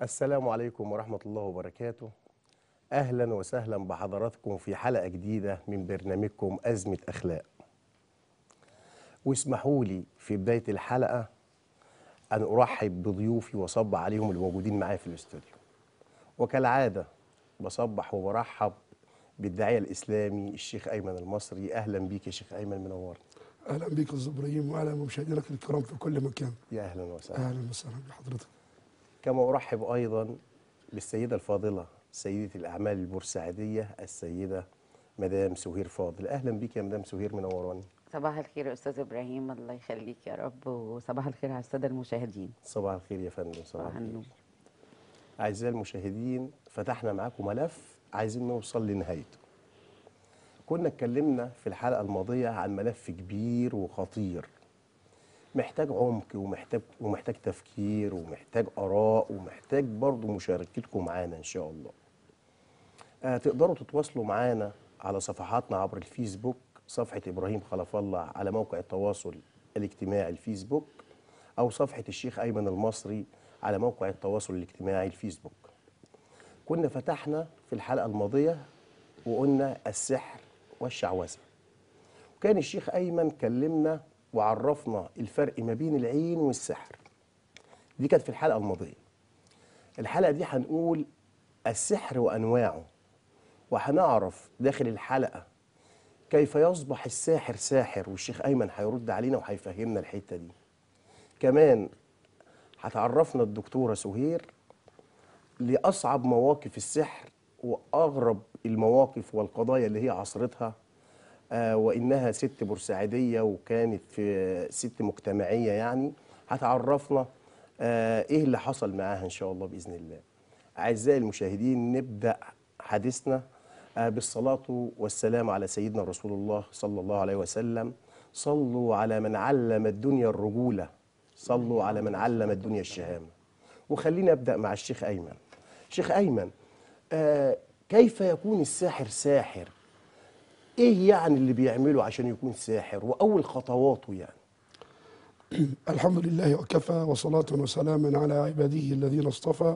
السلام عليكم ورحمة الله وبركاته أهلا وسهلا بحضراتكم في حلقة جديدة من برنامجكم أزمة أخلاق واسمحوا لي في بداية الحلقة أن أرحب بضيوفي وأصب عليهم الموجودين معايا في الاستوديو وكالعادة بصبح وبرحب بالداعية الإسلامي الشيخ أيمن المصري أهلا بيك يا شيخ أيمن منورنا اهلا بك استاذ ابراهيم واهلا بمشاهدينك الكرام في كل مكان يا أهلا وسهلا اهلا وسهلا بحضرتك كما أرحب أيضا بالسيدة الفاضلة سيدة الأعمال البورسعيدية السيدة مدام سهير فاضل أهلا بك يا مدام سهير منوراني صباح الخير يا استاذ ابراهيم الله يخليك يا رب وصباح الخير على الساده المشاهدين صباح الخير يا فندم صباح صباح الخير النور أعزائي المشاهدين فتحنا معاكم ملف عايزين نوصل لنهايته كنا اتكلمنا في الحلقة الماضية عن ملف كبير وخطير محتاج عمق ومحتاج ومحتاج تفكير ومحتاج آراء ومحتاج برضو مشاركتكم معانا إن شاء الله آه تقدروا تتواصلوا معانا على صفحاتنا عبر الفيسبوك صفحة إبراهيم خلف الله على موقع التواصل الاجتماعي الفيسبوك أو صفحة الشيخ أيمن المصري على موقع التواصل الاجتماعي الفيسبوك كنا فتحنا في الحلقة الماضية وقلنا السحر والشعوذة وكان الشيخ أيمن كلمنا وعرفنا الفرق ما بين العين والسحر دي كانت في الحلقة الماضية الحلقة دي هنقول السحر وأنواعه وهنعرف داخل الحلقة كيف يصبح الساحر ساحر والشيخ أيمن هيرد علينا وهيفهمنا الحتة دي كمان هتعرفنا الدكتورة سهير لأصعب مواقف السحر وأغرب المواقف والقضايا اللي هي عصرتها آه وإنها ست بورسعيدية وكانت في ست مجتمعية يعني هتعرفنا آه إيه اللي حصل معاها إن شاء الله بإذن الله أعزائي المشاهدين نبدأ حديثنا آه بالصلاة والسلام على سيدنا رسول الله صلى الله عليه وسلم صلوا على من علم الدنيا الرجولة صلوا على من علم الدنيا الشهامة وخلينا أبدأ مع الشيخ أيمن شيخ أيمن آه كيف يكون الساحر ساحر ايه يعني اللي بيعمله عشان يكون ساحر واول خطواته يعني الحمد لله وكفى وصلاة وسلاما على عباده الذين اصطفى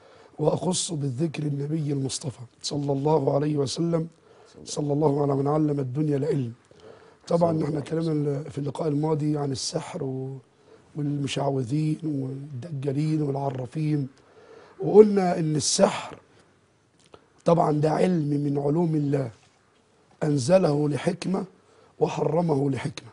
وأخص بالذكر النبي المصطفى صلى الله عليه وسلم صلى الله على من علم الدنيا العلم طبعا احنا اتكلمنا في اللقاء الماضي عن السحر و- والمشعوذين والدجالين والعرافين وقلنا ان السحر طبعا ده علم من علوم الله أنزله لحكمة وحرمه لحكمة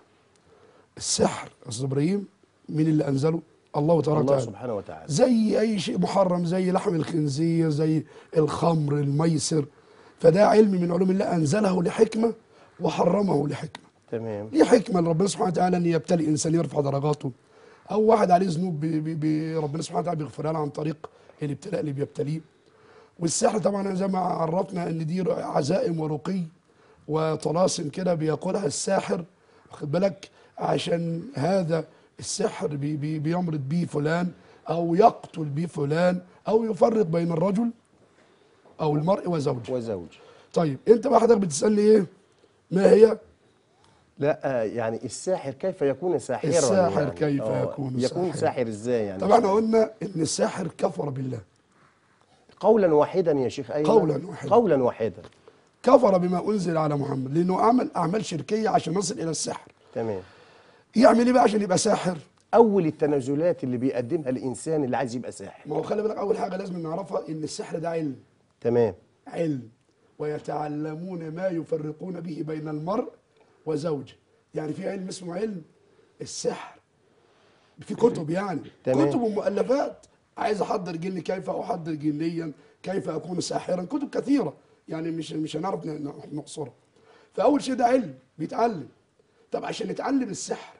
السحر يا أستاذ إبراهيم مين اللي أنزله؟ الله تبارك الله وتعالى سبحانه وتعالى زي أي شيء محرم زي لحم الخنزير زي الخمر الميسر فده علم من علوم الله أنزله لحكمة وحرمه لحكمة تمام ليه حكمة لربنا سبحانه وتعالى أن يبتلي إنسان يرفع درجاته أو واحد عليه ذنوب بي- بي- بي- ربنا سبحانه وتعالى بيغفرها له عن طريق الابتلاء اللي بيبتليه والسحر طبعا زي ما عرفنا ان دي عزائم ورقي وطلاسم كده بيقولها الساحر واخد بالك عشان هذا السحر بي بي بيمرض بيه فلان او يقتل بيه فلان او يفرق بين الرجل او المرء وزوجه وزوج طيب انت بقى حضرتك بتسالني ايه ما هي لا آه، يعني الساحر كيف يكون ساحرا الساحر يعني؟ كيف آه، يكون يكون ساحرا؟ ساحر ازاي يعني طبعا احنا قلنا ان الساحر كفر بالله قولا واحدا يا شيخ ايمن قولاً واحداً. قولا واحدا كفر بما انزل على محمد لانه عمل اعمال شركيه عشان نصل الى السحر تمام يعمل ايه بقى عشان يبقى ساحر اول التنازلات اللي بيقدمها الانسان اللي عايز يبقى ساحر ما هو خلي بالك اول حاجه لازم نعرفها ان السحر ده علم تمام علم ويتعلمون ما يفرقون به بين المرء وزوجه يعني في علم اسمه علم السحر في كتب يعني تمام. كتب ومؤلفات عايز احضر جني كيف احضر جنيا كيف اكون ساحرا كتب كثيره يعني مش مش هنعرف ن- ن- نقصرها فاول شيء ده علم بيتعلم طب عشان نتعلم السحر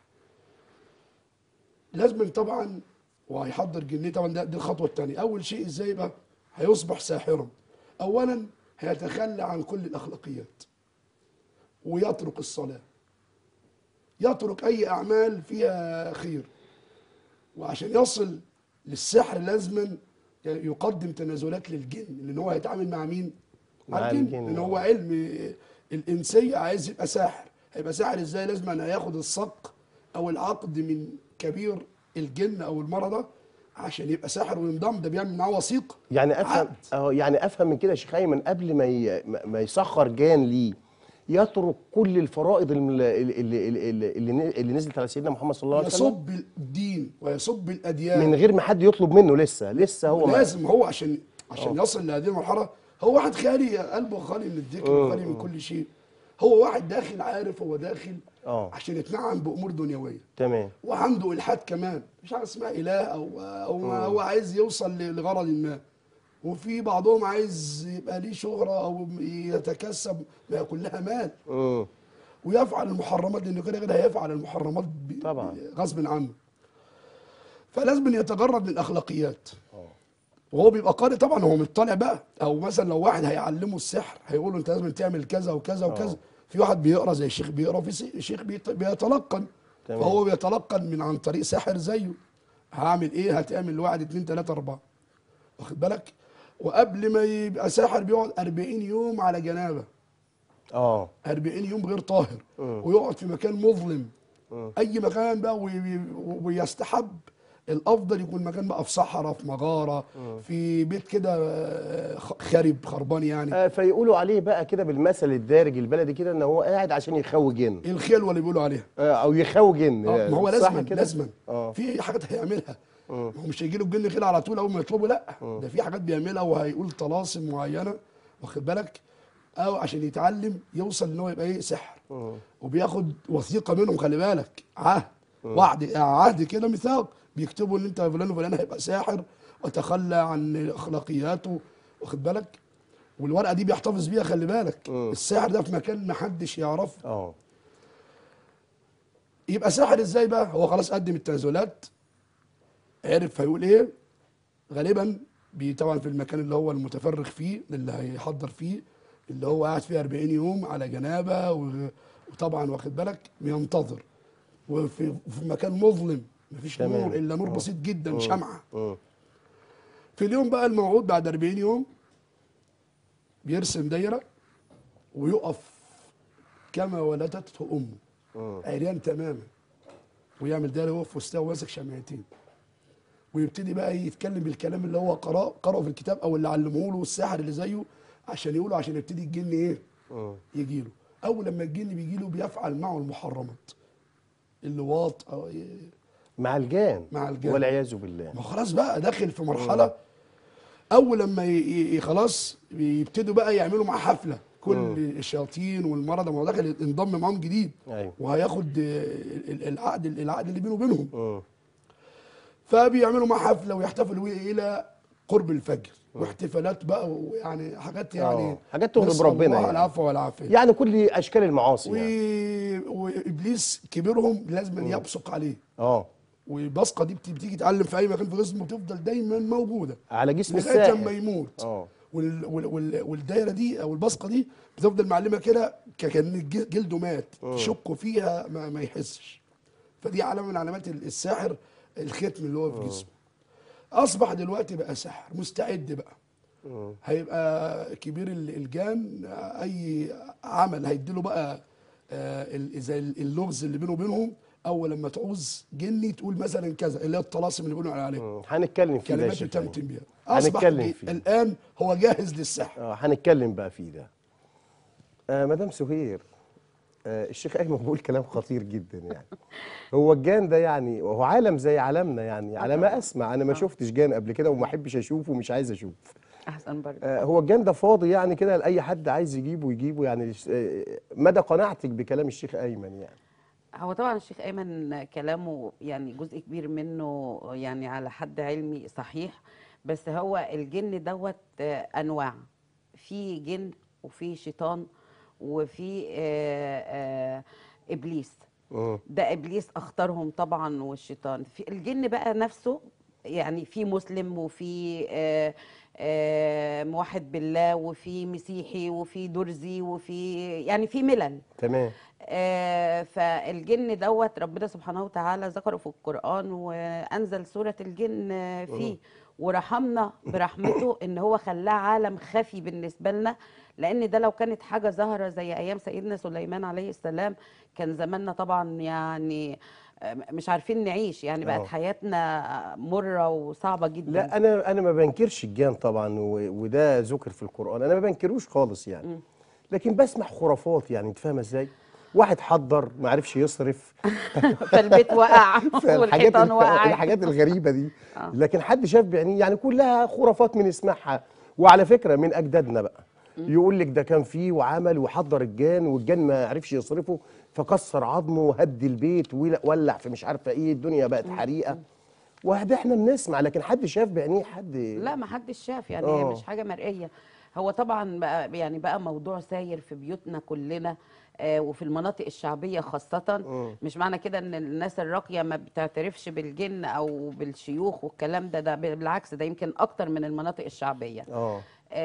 لازم طبعا وهيحضر جنيه طبعا ده دي الخطوه الثانيه اول شيء ازاي بقى هيصبح ساحرا اولا هيتخلى عن كل الاخلاقيات ويترك الصلاه يترك اي اعمال فيها خير وعشان يصل للسحر لازما يقدم تنازلات للجن لان هو هيتعامل مع مين مع مع الجن الجن. لان هو علم الانسيه عايز يبقى ساحر هيبقى ساحر ازاي لازم أن هياخد الصك او العقد من كبير الجن او المرضى عشان يبقى ساحر وينضم ده بيعمل معاه وثيقه يعني افهم عقد. اه يعني افهم من كده يا شيخ ايمن قبل ما ي... ما- ما يسخر جان ليه يترك كل الفرائض اللي, اللي, اللي, اللي, اللي نزلت على سيدنا محمد صلى الله عليه وسلم يصب الدين ويصب الاديان من غير ما حد يطلب منه لسه لسه هو ما- لازم هو عشان عشان يصل لهذه المرحله هو واحد خالي قلبه خالي من الذكر وخالي من كل شيء هو واحد داخل عارف هو داخل اه عشان يتنعم بامور دنيويه تمام وعنده الحاد كمان مش حاجه اسمها اله او او ما هو عايز يوصل ل- لغرض ما وفي بعضهم عايز يبقى ليه شهره او يتكسب ما هي كلها مال امم ويفعل المحرمات لانه كده كده هيفعل المحرمات ب- طبعاً. ب- غصب عنه فلازم يتجرد من الاخلاقيات وهو بيبقى قارئ طبعا هو مطلع بقى او مثلا لو واحد هيعلمه السحر هيقول له انت لازم تعمل كذا وكذا وكذا في واحد بيقرا زي الشيخ بيقرا وفي سي- شيخ بيت- بيتلقن تمام. فهو بيتلقن من عن طريق ساحر زيه هعمل ايه هتعمل واحد اتنين تلاته اربعه واخد بالك وقبل ما يبقى ساحر بيقعد 40 يوم على جنابه اه 40 يوم غير طاهر ويقعد في مكان مظلم اي مكان بقى وي- ويستحب الافضل يكون مكان بقى في صحراء في مغاره في بيت كده آه، خ- خرب خربان يعني آه، فيقولوا عليه بقى كده بالمثل الدارج البلدي كده ان هو قاعد عشان يخوي جن ايه الخلوه اللي بيقولوا عليها آه، او يخوي جن آه، ما هو صح لازما كده؟ لازما اه في حاجات هيعملها ما هو مش هيجي له الجن كده على طول اول ما يطلبه لا ده في حاجات بيعملها وهيقول طلاسم معينه واخد بالك او عشان يتعلم يوصل ان هو يبقى ايه سحر وبياخد وثيقه منهم خلي بالك عهد وعد عهد كده ميثاق بيكتبوا ان انت فلان وفلان هيبقى ساحر وتخلى عن اخلاقياته واخد بالك والورقه دي بيحتفظ بيها خلي بالك الساحر ده في مكان ما حدش يعرفه اه يبقى ساحر ازاي بقى هو خلاص قدم التنازلات عرف هيقول ايه غالبا بي طبعا في المكان اللي هو المتفرغ فيه اللي هيحضر فيه اللي هو قاعد فيه 40 يوم على جنابه و- وطبعا واخد بالك بينتظر وفي في مكان مظلم مفيش تمام. نور الا نور بسيط جدا شمعه مم. في اليوم بقى الموعود بعد 40 يوم بيرسم دايره ويقف كما ولدته امه عريان تماما ويعمل دايره وهو في وسطها وماسك شمعتين ويبتدي بقى يتكلم بالكلام اللي هو قرأ قرأه في الكتاب او اللي علمه له الساحر اللي زيه عشان يقوله عشان يبتدي الجن ايه مم. يجي له اول لما الجن بيجي له بيفعل معه المحرمات اللواط او مع الجان مع الجان. والعياذ بالله ما خلاص بقى داخل في مرحله اول لما ي- ي- خلاص بيبتدوا بقى يعملوا معاه حفله كل الشياطين والمرضى ما هو داخل انضم معاهم جديد ايوه وهياخد آه، ال- ال- العقد العقد اللي بينه وبينهم مم. فبيعملوا معاه حفله ويحتفلوا الى قرب الفجر واحتفالات بقى ويعني حاجات يعني آه، حاجات تغضب نسأل ربنا الله يعني. العفو والعافيه يعني كل اشكال المعاصي و... يعني وابليس كبيرهم لازم يبصق عليه اه والبصقه دي بت- بتيجي تعلم في اي مكان في جسمه بتفضل دايما موجوده على جسم لغايه لما الساحر يموت اه وال وال وال والدايره دي او البصقه دي بتفضل معلمه كده ك- كان الج- جلده مات تشكه فيها ما, ما يحسش فدي علامه من علامات ال- الساحر الختم اللي هو في جسمه اصبح دلوقتي بقى ساحر مستعد بقى هيبقى كبير ال- الجان اي عمل هيديله بقى آه، ال- زي ال- اللغز اللي بينه وبينهم اول لما تعوز جني تقول مثلا كذا اللي هي الطلاسم اللي بيقولوا عليها مم. هنتكلم فيه ده يا كلمات شيخ بتمتم أيمن. بيها اصبح هنتكلم جي- فيه الان هو جاهز للسحر اه هنتكلم بقى فيه ده آه مدام سهير آه الشيخ ايمن بيقول كلام خطير جدا يعني هو الجان ده يعني وهو عالم زي عالمنا يعني على ما اسمع انا ما شفتش جان قبل كده وما احبش اشوفه ومش عايز اشوف احسن برضه آه هو الجان ده فاضي يعني كده لاي حد عايز يجيبه يجيبه يعني آه مدى قناعتك بكلام الشيخ ايمن يعني هو طبعا الشيخ ايمن كلامه يعني جزء كبير منه يعني على حد علمي صحيح بس هو الجن دوت آه، انواع في جن وفي شيطان وفي آه، آه، ابليس مم. ده ابليس اختارهم طبعا والشيطان في الجن بقى نفسه يعني في مسلم وفي آه، آه، موحد بالله وفي مسيحي وفي درزي وفي يعني في ملل تمام آه، فالجن دوت ربنا سبحانه وتعالى ذكره في القرآن وأنزل سورة الجن آه، فيه ورحمنا برحمته إن هو خلاه عالم خفي بالنسبة لنا لأن ده لو كانت حاجة ظاهرة زي أيام سيدنا سليمان عليه السلام كان زماننا طبعا يعني آه، مش عارفين نعيش يعني بقت آه. حياتنا مره وصعبه جدا لا انا انا ما بنكرش الجان طبعا و- وده ذكر في القران انا ما بنكروش خالص يعني لكن بسمع خرافات يعني انت فاهمه ازاي واحد حضر ما عرفش يصرف فالبيت وقع فالحاجات والحيطان ال- وقعت الحاجات الغريبه دي آه. لكن حد شاف بعينيه يعني كلها خرافات بنسمعها وعلى فكره من اجدادنا بقى يقول لك ده كان فيه وعمل وحضر الجان والجان ما عرفش يصرفه فكسر عظمه وهد البيت ول- ولع في مش عارفه ايه الدنيا بقت حريقه وده احنا بنسمع لكن حد شاف بعينيه حد لا ما حدش شاف يعني هي آه. مش حاجه مرئيه هو طبعا بقى يعني بقى موضوع ساير في بيوتنا كلنا آه وفي المناطق الشعبيه خاصه مش معنى كده ان الناس الراقيه ما بتعترفش بالجن او بالشيوخ والكلام ده ده بالعكس ده يمكن اكتر من المناطق الشعبيه اه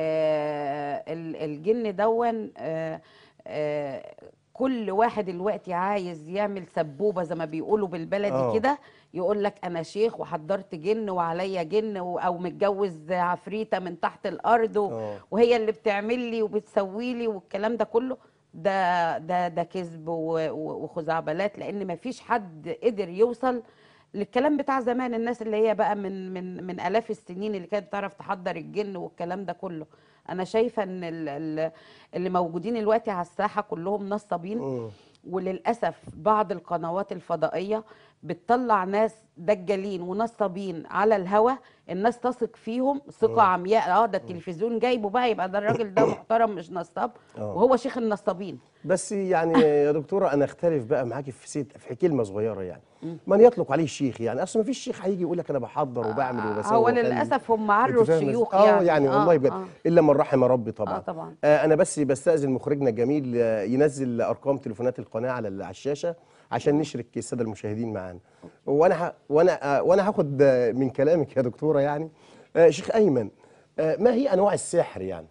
آه ال- الجن دون آه آه كل واحد دلوقتي عايز يعمل سبوبه زي ما بيقولوا بالبلدي آه. كده يقول لك انا شيخ وحضرت جن وعليا جن و- او متجوز عفريته من تحت الارض و- آه. وهي اللي بتعمل لي وبتسوي لي والكلام ده كله ده ده ده كذب و- و- وخزعبلات لان ما فيش حد قدر يوصل للكلام بتاع زمان الناس اللي هي بقى من من من الاف السنين اللي كانت بتعرف تحضر الجن والكلام ده كله انا شايفه ان ال- ال- اللي موجودين دلوقتي على الساحه كلهم نصابين مم. وللاسف بعض القنوات الفضائيه بتطلع ناس دجالين ونصابين على الهوا الناس تثق فيهم ثقه عمياء اه ده التلفزيون جايبه بقى يبقى ده الراجل ده محترم مش نصاب آه. وهو شيخ النصابين بس يعني يا دكتوره انا اختلف بقى معاكي في سيد في كلمه صغيره يعني من يطلق عليه الشيخ يعني اصل ما فيش شيخ هيجي يقول لك انا بحضر وبعمل وبسوي هو وأخلي. للاسف هم عروا أنت فاهمة الشيوخ إزاي؟ يعني اه يعني والله بجد آه. الا من رحم ربي طبعا آه طبعا. آه انا بس بستاذن مخرجنا الجميل آه، ينزل ارقام تليفونات القناه على ال- على الشاشه عشان نشرك الساده المشاهدين معانا وانا ه... وانا آه، وانا هاخد آه، من كلامك يا دكتوره يعني آه شيخ ايمن آه ما هي انواع السحر يعني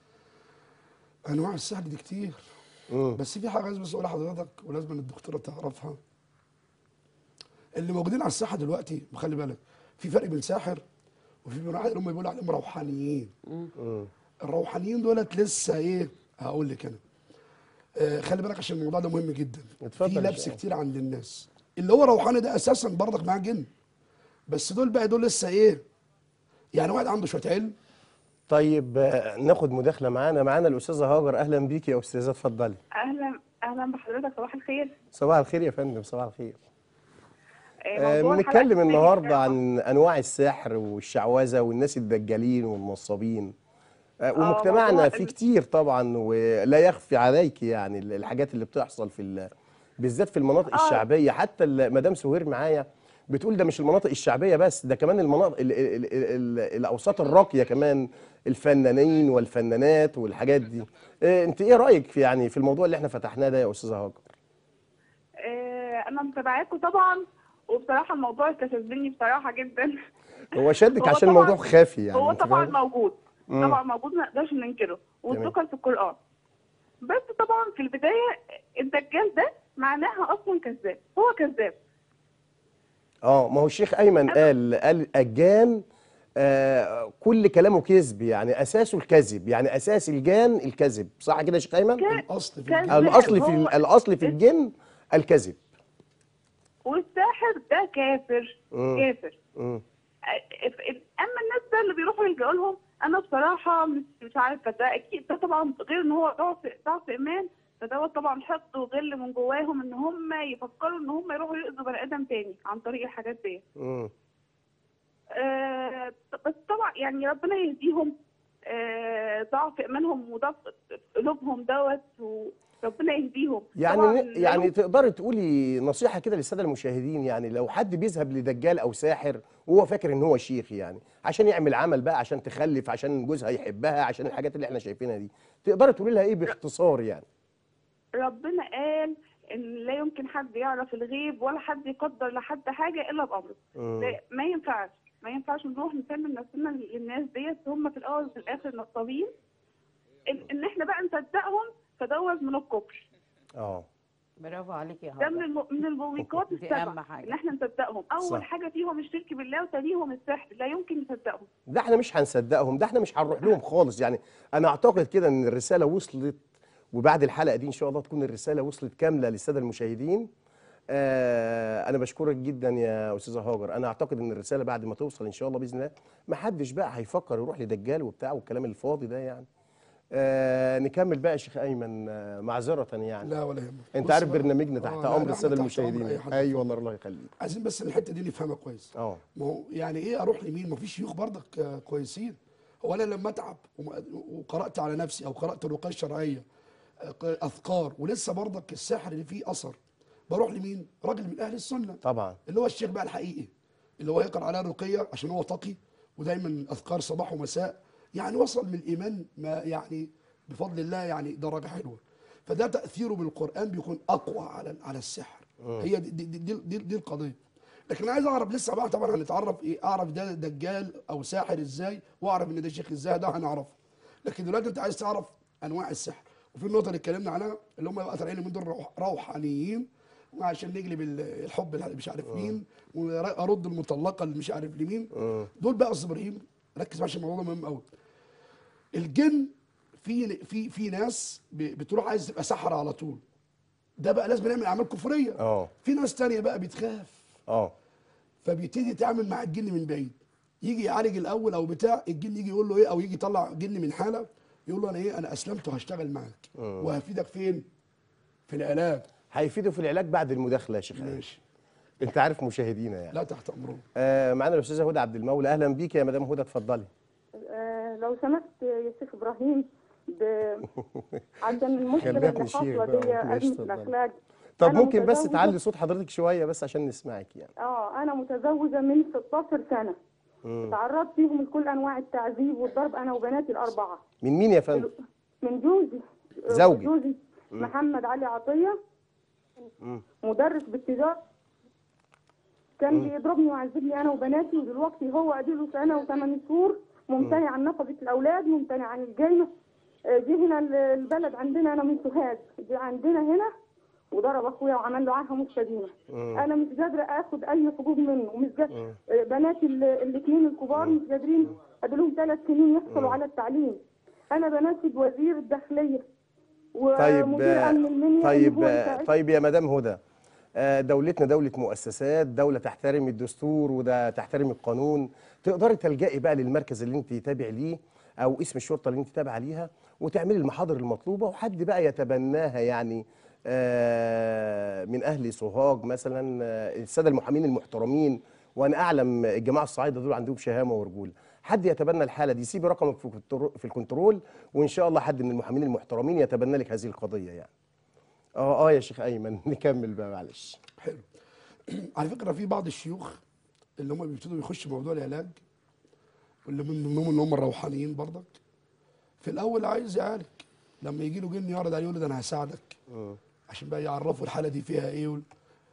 انواع السحر دي كتير مم. بس في حاجه عايز بس اقولها لحضرتك ولازم الدكتوره تعرفها اللي موجودين على الساحه دلوقتي خلي بالك في فرق بين ساحر وفي بين واحد اللي هم بيقولوا عليهم روحانيين الروحانيين دولت لسه ايه هقول لك انا آه خلي بالك عشان الموضوع ده مهم جدا اتفضل في يا لبس شيخ. كتير عند الناس اللي هو روحاني ده اساسا برضك معاه جن بس دول بقى دول لسه ايه يعني واحد عنده شويه علم طيب آه، ناخد مداخله معانا معانا الاستاذه هاجر اهلا بيكي يا استاذه اتفضلي اهلا اهلا بحضرتك صباح الخير صباح الخير يا فندم صباح الخير آه، آه، موضوع بنتكلم الحلقة النهارده عن انواع السحر والشعوذه والناس الدجالين والنصابين آه، ومجتمعنا موضوع فيه ال- كتير طبعا ولا يخفي عليك يعني ال- الحاجات اللي بتحصل في ال- بالذات في المناطق آه. الشعبيه حتى ال- مدام سهير معايا بتقول ده مش المناطق الشعبيه بس ده كمان المناطق ال ال ال ال الاوساط الراقيه كمان الفنانين والفنانات والحاجات دي آه، انت ايه رايك في يعني في الموضوع اللي احنا فتحناه ده يا استاذه هاجر آه، انا متابعاكم طبعا وبصراحه الموضوع استفزني بصراحه جدا هو شدك هو عشان طبعاً- الموضوع خافي يعني هو أنت طبعا فاهمة؟ موجود مم. طبعا موجود ما نقدرش ننكره وذكر في القران بس طبعا في البدايه الدجال ده معناها اصلا كذاب هو كذاب اه ما هو الشيخ ايمن قال قال الجان آه كل كلامه كذب يعني اساسه الكذب يعني اساس الجان الكذب صح كده يا شيخ ايمن كان- الاصل في كان- الجن. الاصل في هو- الاصل في الجن الكذب والساحر ده كافر مم. كافر مم. اما الناس بقى اللي بيروحوا يلجأوا لهم انا بصراحه مش مش عارفه ده اكيد ده طبعا غير ان هو ضعف ضعف ايمان فدوت طبعا حقد وغل من جواهم ان هم يفكروا ان هم يروحوا يؤذوا بني ادم تاني عن طريق الحاجات دي مم. آه بس طبعا يعني ربنا يهديهم آه ضعف ايمانهم وضعف قلوبهم دوت وربنا يهديهم يعني طبعاً ن- يعني لو- تقدري تقولي نصيحه كده للساده المشاهدين يعني لو حد بيذهب لدجال او ساحر وهو فاكر ان هو شيخ يعني عشان يعمل عمل بقى عشان تخلف عشان جوزها يحبها عشان الحاجات اللي احنا شايفينها دي تقدري تقولي لها ايه باختصار يعني ربنا قال ان لا يمكن حد يعرف الغيب ولا حد يقدر لحد حاجه الا بامره مم. لا ما ينفعش ما ينفعش نروح نسلم نفسنا للناس ديت هم في الاول وفي الاخر نصابين ان, إن احنا بقى نصدقهم فدوت من الكفر اه برافو عليك يا ده من هاجر الم... من الموبقات دي السبع أهم حاجة. ان احنا نصدقهم اول صح. حاجه فيهم الشرك بالله وتانيهم السحر لا يمكن نصدقهم ده احنا مش هنصدقهم ده احنا مش هنروح لهم خالص يعني انا اعتقد كده ان الرساله وصلت وبعد الحلقه دي ان شاء الله تكون الرساله وصلت كامله للساده المشاهدين آه انا بشكرك جدا يا استاذه هاجر انا اعتقد ان الرساله بعد ما توصل ان شاء الله باذن الله ما حدش بقى هيفكر يروح لدجال وبتاع والكلام الفاضي ده يعني آه نكمل بقى يا شيخ ايمن آه معذره يعني لا ولا يهمك انت بص عارف بقى. برنامجنا آه، تحت لا، امر لا، الساده إحنا تحت أمر المشاهدين أي حد. ايوه والله الله يخليك عايزين بس الحته دي نفهمها كويس اه ما هو يعني ايه اروح لمين ما فيش شيوخ برضك آه، كويسين هو انا لما اتعب وم- وقرات على نفسي او قرات الرقيه الشرعيه آه، ق- اذكار ولسه برضك السحر اللي فيه اثر بروح لمين راجل من اهل السنه طبعا اللي هو الشيخ بقى الحقيقي اللي هو يقرا على الرقيه عشان هو تقي ودايما اذكار صباح ومساء يعني وصل من الايمان ما يعني بفضل الله يعني درجه حلوه فده تاثيره بالقران بيكون اقوى على على السحر هي دي دي, دي, دي, دي القضيه لكن انا عايز اعرف لسه بقى طبعا هنتعرف ايه اعرف ده دجال او ساحر ازاي واعرف ان ده شيخ ازاي ده هنعرفه لكن دلوقتي انت عايز تعرف انواع السحر وفي النقطه اللي اتكلمنا عنها اللي هم بقى طالعين من دول روح- روحانيين وعشان نجلب ال- الحب اللي مش عارف مين وارد المطلقه اللي مش عارف لمين دول بقى أستاذ ابراهيم ركز بقى عشان الموضوع ده مهم قوي الجن في في في ناس ب- بتروح عايز تبقى سحرة على طول ده بقى لازم نعمل اعمال كفريه اه في ناس تانية بقى بتخاف اه فبيبتدي يتعامل مع الجن من بعيد يجي يعالج الاول او بتاع الجن يجي يقول له ايه او يجي يطلع جن من حاله يقول له انا ايه انا اسلمت وهشتغل معاك وهفيدك فين في العلاج هيفيدوا في العلاج بعد المداخله يا شيخ أيمن. ماشي انت عارف مشاهدينا يعني لا تحت امرهم آه معانا الاستاذه هدى عبد المولى اهلا بيك يا مدام هدى اتفضلي آه، لو سمحت يا شيخ ابراهيم ب... عشان المشكله خليها اللي تشيخ حاصله بقى، دي ماشي، ازمه اتفضلي. الاخلاق طب أنا ممكن بس متزوجة- تعلي صوت حضرتك شويه بس عشان نسمعك يعني اه انا متزوجه من 16 سنه تعرضت فيهم لكل انواع التعذيب والضرب انا وبناتي الاربعه من مين يا فندم من جوزي آه، زوجي. جوزي محمد علي عطيه مدرس بالتجاره كان بيضربني ويعذبني انا وبناتي ودلوقتي هو اديله سنه وثمان شهور ممتنع عن نفقه الاولاد ممتنع عن الجنه آه، جه هنا ال- البلد عندنا انا من سوهاج جه عندنا هنا وضرب اخويا وعمل له عاهه مستديمه انا مش قادره اخد اي حقوق منه ومش قادره بناتي الاثنين الكبار مش قادرين اديلهم ثلاث سنين يحصلوا على التعليم انا بناشد وزير الداخليه طيب ومدير آه، امن المنيا إن طيب هو آه، يساعدني. طيب يا مدام هدى آه، دولتنا دولة مؤسسات دولة تحترم الدستور وده تحترم القانون تقدري تلجئي بقى للمركز اللي انت تابع ليه او اسم الشرطة اللي انت تابعة ليها وتعملي المحاضر المطلوبة وحد بقى يتبناها يعني آه، من اهل سوهاج مثلا آه، السادة المحامين المحترمين وانا اعلم الجماعة الصعايدة دول عندهم شهامة ورجولة حد يتبنى الحالة دي سيبي رقمك في الكنترو- في الكنترول وان شاء الله حد من المحامين المحترمين يتبنى لك هذه القضية يعني اه اه يا شيخ ايمن نكمل بقى معلش حلو على فكره في بعض الشيوخ اللي هم بيبتدوا يخشوا موضوع العلاج واللي من ضمنهم اللي هم الروحانيين برضك في الاول عايز يعالج لما يجي له جن يعرض عليه يقول له ده انا هساعدك عشان بقى يعرفوا الحاله دي فيها ايه وال-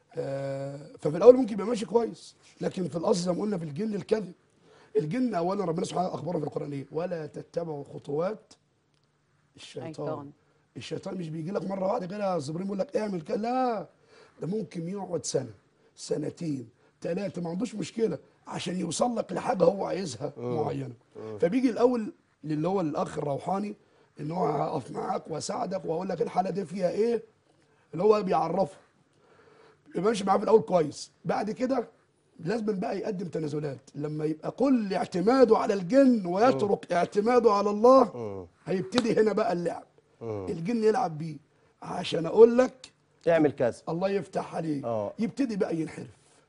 آه ففي الاول ممكن يبقى ماشي كويس لكن في الاصل زي ما قلنا في الجن الكذب الجن اولا ربنا سبحانه اخبره في القران ايه ولا تتبعوا خطوات الشيطان شيطان. الشيطان مش بيجي لك مره واحده كده زبرين يقول لك اعمل كده لا ده ممكن يقعد سنه سنتين ثلاثه ما عندوش مشكله عشان يوصل لك لحاجه هو عايزها معينه فبيجي الاول اللي هو الاخ الروحاني ان هو هقف معاك واساعدك واقول لك الحاله دي فيها ايه اللي هو بيعرفه يبقى ماشي معاه في الاول كويس بعد كده لازم بقى يقدم تنازلات لما يبقى كل اعتماده على الجن ويترك اعتماده على الله هيبتدي هنا بقى اللعب الجن يلعب بيه عشان اقول لك اعمل كذا الله يفتح عليك آه. يبتدي بقى ينحرف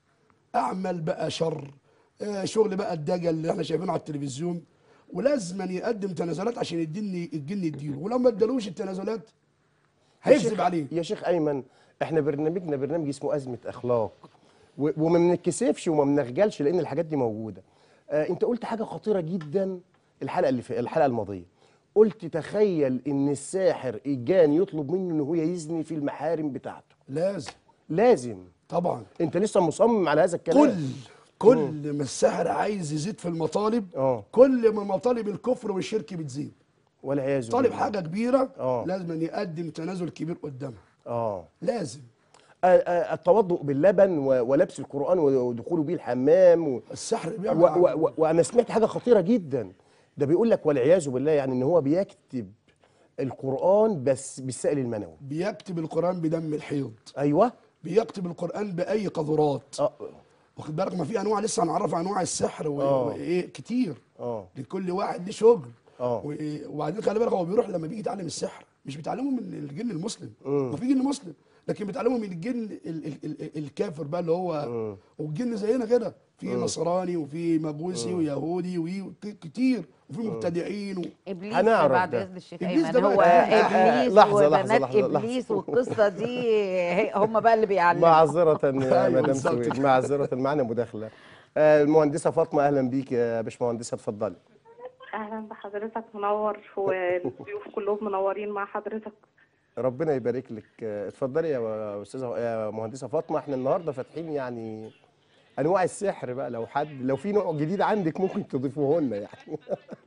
اعمل بقى شر آه شغل بقى الدجل اللي احنا شايفينه على التلفزيون ولازم يقدم تنازلات عشان يديني الجن يديله ولو ما ادالوش التنازلات يا هيكذب شيخ- عليه يا شيخ ايمن احنا برنامجنا برنامج اسمه ازمه اخلاق و- وما بنتكسفش وما بنخجلش لان الحاجات دي موجوده آه انت قلت حاجه خطيره جدا الحلقه اللي في الحلقه الماضيه قلت تخيل ان الساحر الجاني يطلب منه ان هو يزني في المحارم بتاعته لازم لازم طبعا انت لسه مصمم على هذا الكلام كل كل ما السحر عايز يزيد في المطالب اه. كل ما مطالب الكفر والشرك بتزيد والعياذ طالب بالله. حاجه كبيره اه. لازم أن يقدم تنازل كبير قدامها اه لازم آه، آه، التوضؤ باللبن و- ولبس القران ودخوله بيه الحمام و... السحر و... بيعمل و... و... وانا سمعت حاجه خطيره جدا ده بيقول لك والعياذ بالله يعني ان هو بيكتب القران بس بالسائل المنوي بيكتب القران بدم الحيض ايوه بيكتب القران باي قذرات اه واخد بالك ما في انواع لسه هنعرف انواع السحر و- آه. وايه كتير اه لكل واحد ليه شغل اه و- وبعدين خلي بالك هو بيروح لما بيجي يتعلم السحر مش بيتعلمه من الجن المسلم ما في جن مسلم لكن بيتعلمه من الجن ال ال ال الكافر بقى اللي هو والجن زينا كده في نصراني وفي مجوسي ويهودي وكتير وفي مبتدعين و... ابليس هنعرف بعد ده. اذن الشيخ إبليس ايمن ده بقى هو آه، آه، ابليس لحظة، لحظة، وبنات لحظة، لحظة. ابليس والقصه دي هي- هم بقى اللي بيعلموا معذرة يا أيوة مدام بالظبط سويد كده. معذرة معنا مداخلة آه، المهندسة فاطمة أهلا بيك يا باشمهندسة اتفضلي اهلا بحضرتك منور والضيوف كلهم منورين مع حضرتك ربنا يبارك لك آه، اتفضلي يا استاذه يا مهندسه فاطمه احنا النهارده فاتحين يعني انواع السحر بقى لو حد لو في نوع جديد عندك ممكن تضيفوه لنا يعني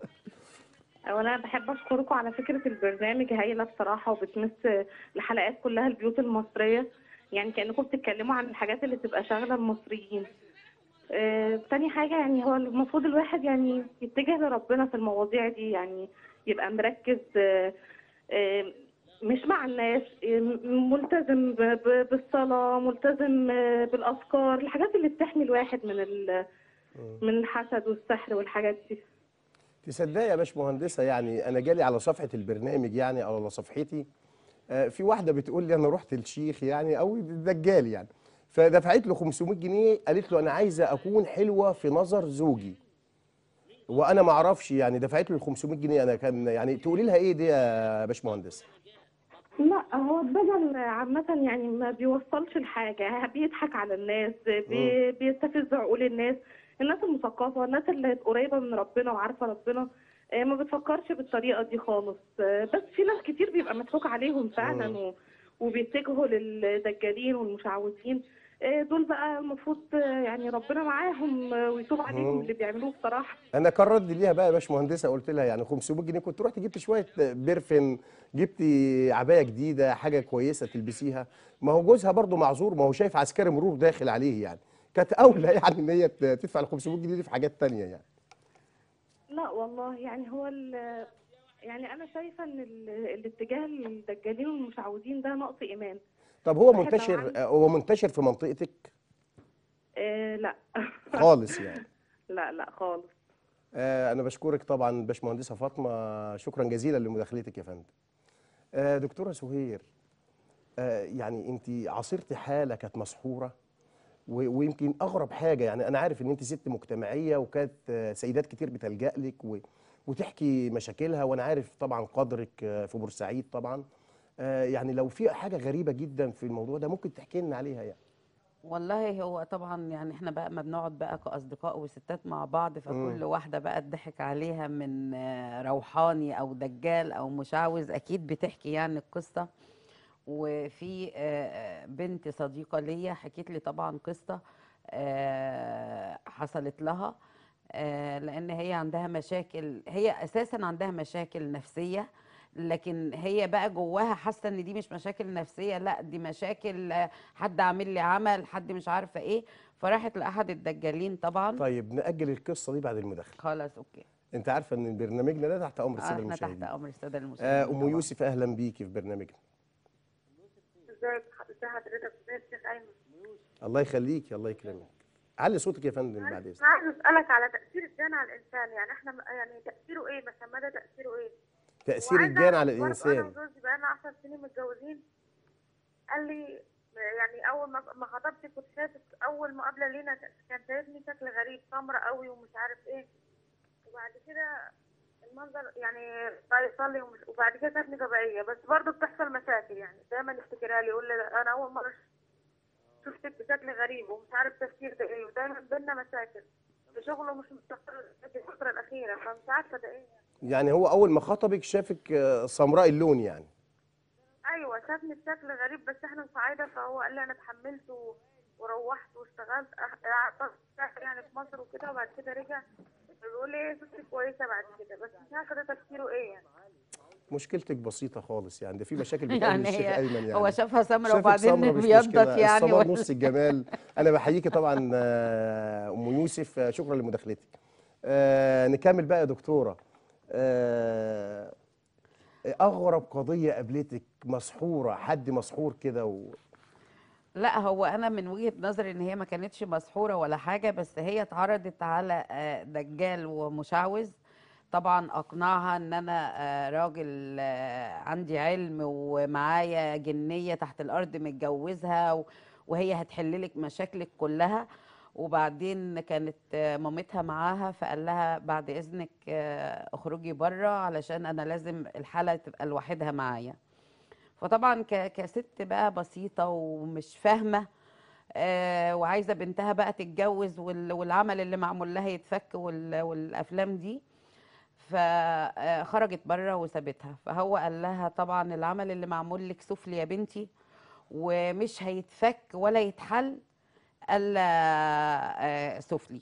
وانا بحب اشكركم على فكره البرنامج هايله بصراحه وبتمس الحلقات كلها البيوت المصريه يعني كانكم بتتكلموا عن الحاجات اللي تبقى شاغله المصريين آه، تاني حاجه يعني هو المفروض الواحد يعني يتجه لربنا في المواضيع دي يعني يبقى مركز آه، آه، مش مع الناس آه، ملتزم ب- ب- بالصلاه ملتزم آه، بالاذكار الحاجات اللي بتحمي الواحد من ال- من الحسد والسحر والحاجات دي تصدقي يا باشمهندسه يعني انا جالي على صفحه البرنامج يعني او على صفحتي آه، في واحده بتقول لي انا رحت الشيخ يعني او الدجال يعني فدفعت له 500 جنيه قالت له انا عايزه اكون حلوه في نظر زوجي وانا ما اعرفش يعني دفعت له ال 500 جنيه انا كان يعني تقولي لها ايه دي يا باشمهندس لا هو الدجل عامة يعني ما بيوصلش لحاجة بيضحك على الناس بي بيستفز عقول الناس الناس المثقفة الناس اللي قريبة من ربنا وعارفة ربنا آه، ما بتفكرش بالطريقة دي خالص آه، بس في ناس كتير بيبقى مضحوك عليهم فعلا و- وبيتجهوا للدجالين والمشعوذين آه، دول بقى المفروض آه، يعني ربنا معاهم آه، ويتوب عليهم اللي بيعملوه بصراحة انا كان ردي ليها بقى يا باشمهندسه قلت لها يعني 500 جنيه كنت رحت جبت شويه برفن جبتي عبايه جديده حاجه كويسه تلبسيها ما هو جوزها برضه معذور ما هو شايف عسكري مرور داخل عليه يعني كانت اولى يعني ان هي تدفع ال 500 جنيه دي في حاجات تانية يعني لا والله يعني هو ال- يعني انا شايفه ان ال- الاتجاه للدجالين والمشعوذين ده نقص ايمان طب هو الواحد لو منتشر عايز- هو منتشر في منطقتك آه لا خالص يعني لا لا خالص آه انا بشكرك طبعا باشمهندسه فاطمه شكرا جزيلا لمداخلتك يا فندم آه دكتوره سهير آه يعني انت عاصرتي حاله كانت مسحوره و- ويمكن اغرب حاجه يعني انا عارف ان انت ست مجتمعيه وكانت آه، سيدات كتير بتلجا لك و- وتحكي مشاكلها وانا عارف طبعا قدرك آه، في بورسعيد طبعا آه، يعني لو في حاجه غريبه جدا في الموضوع ده ممكن تحكي لنا عليها يعني والله هو طبعا يعني احنا بقى ما بنقعد بقى كأصدقاء وستات مع بعض فكل واحدة بقى اتضحك عليها من آه، روحاني أو دجال أو مشعوذ أكيد بتحكي يعني القصة وفي آه، آه، بنت صديقة ليا حكيت لي طبعا قصة آه، حصلت لها آه، لأن هي عندها مشاكل هي أساسا عندها مشاكل نفسية لكن هي بقى جواها حاسه ان دي مش مشاكل نفسيه لا دي مشاكل آه، حد عامل لي عمل حد مش عارفه ايه فراحت لاحد الدجالين طبعا طيب ناجل القصه دي بعد المداخله خلاص اوكي انت عارفه ان برنامجنا ده تحت امر آه، الساده احنا تحت المشاهدين امر الساده المشاهدين آه، ام طبعاً. يوسف اهلا بيكي في برنامجنا ازيك ازي حضرتك ازي الشيخ ايمن الله يخليكي الله يكرمك علي صوتك يا فندم بعد اذنك انا عايز اسالك على تاثير الجن على الانسان يعني احنا يعني تاثيره ايه مثلا مدى تاثيره ايه تاثير وعايزة الجان أعرف على برضه انا الانسان وجوزي بقالنا 10 سنين متجوزين قال لي يعني اول ما ما خطبتي كنت شايفك اول مقابله لينا كان شايفني شكل غريب سمرة قوي ومش عارف ايه وبعد كده المنظر يعني بقى يصلي ومش- وبعد كده شافني طبيعيه بس برضه بتحصل مشاكل يعني دايما يفتكرها لي يقول لي انا اول مره شفتك بشكل غريب ومش عارف تفكير ده ايه ودايما بينا مشاكل في شغله مش مستقر في الفتره الاخيره فمش عارفه ده ايه يعني. يعني هو اول ما خطبك شافك آه، سمراء اللون يعني ايوه شافني بشكل غريب بس احنا صعيده فهو قال لي انا اتحملت و... وروحت واشتغلت أح- قعدت شهر يعني في مصر وكده وبعد كده رجع بيقول لي ايه شفتي كويسه بعد كده بس مش عارفه ده تفكيره ايه يعني مشكلتك بسيطه خالص يعني ده في مشاكل بتقابل يعني الشيخ هي ايمن يعني هو شافها سمرة شافك وبعدين سمرة مش بيضت مشكلة. يعني السمر ولا- نص الجمال انا بحييكي طبعا آه، ام يوسف آه، شكرا لمداخلتك آه، نكمل بقى يا دكتوره آه، اغرب قضيه قابلتك مسحوره حد مسحور كده و... لا هو انا من وجهة نظري ان هي ما كانتش مسحورة ولا حاجة بس هي اتعرضت على آه، دجال ومشعوذ طبعا اقنعها ان انا آه، راجل آه، عندي علم ومعايا جنية تحت الارض متجوزها و- وهي هتحللك مشاكلك كلها وبعدين كانت آه، مامتها معاها فقال لها بعد اذنك آه، اخرجي بره علشان انا لازم الحالة تبقى لوحدها معايا فطبعا ك- كست بقى بسيطة ومش فاهمة آه، وعايزة بنتها بقى تتجوز وال- والعمل اللي معمول لها يتفك وال- والأفلام دي فخرجت بره وسابتها فهو قال لها طبعا العمل اللي معمول لك سفلي يا بنتي ومش هيتفك ولا يتحل الا آه، سفلي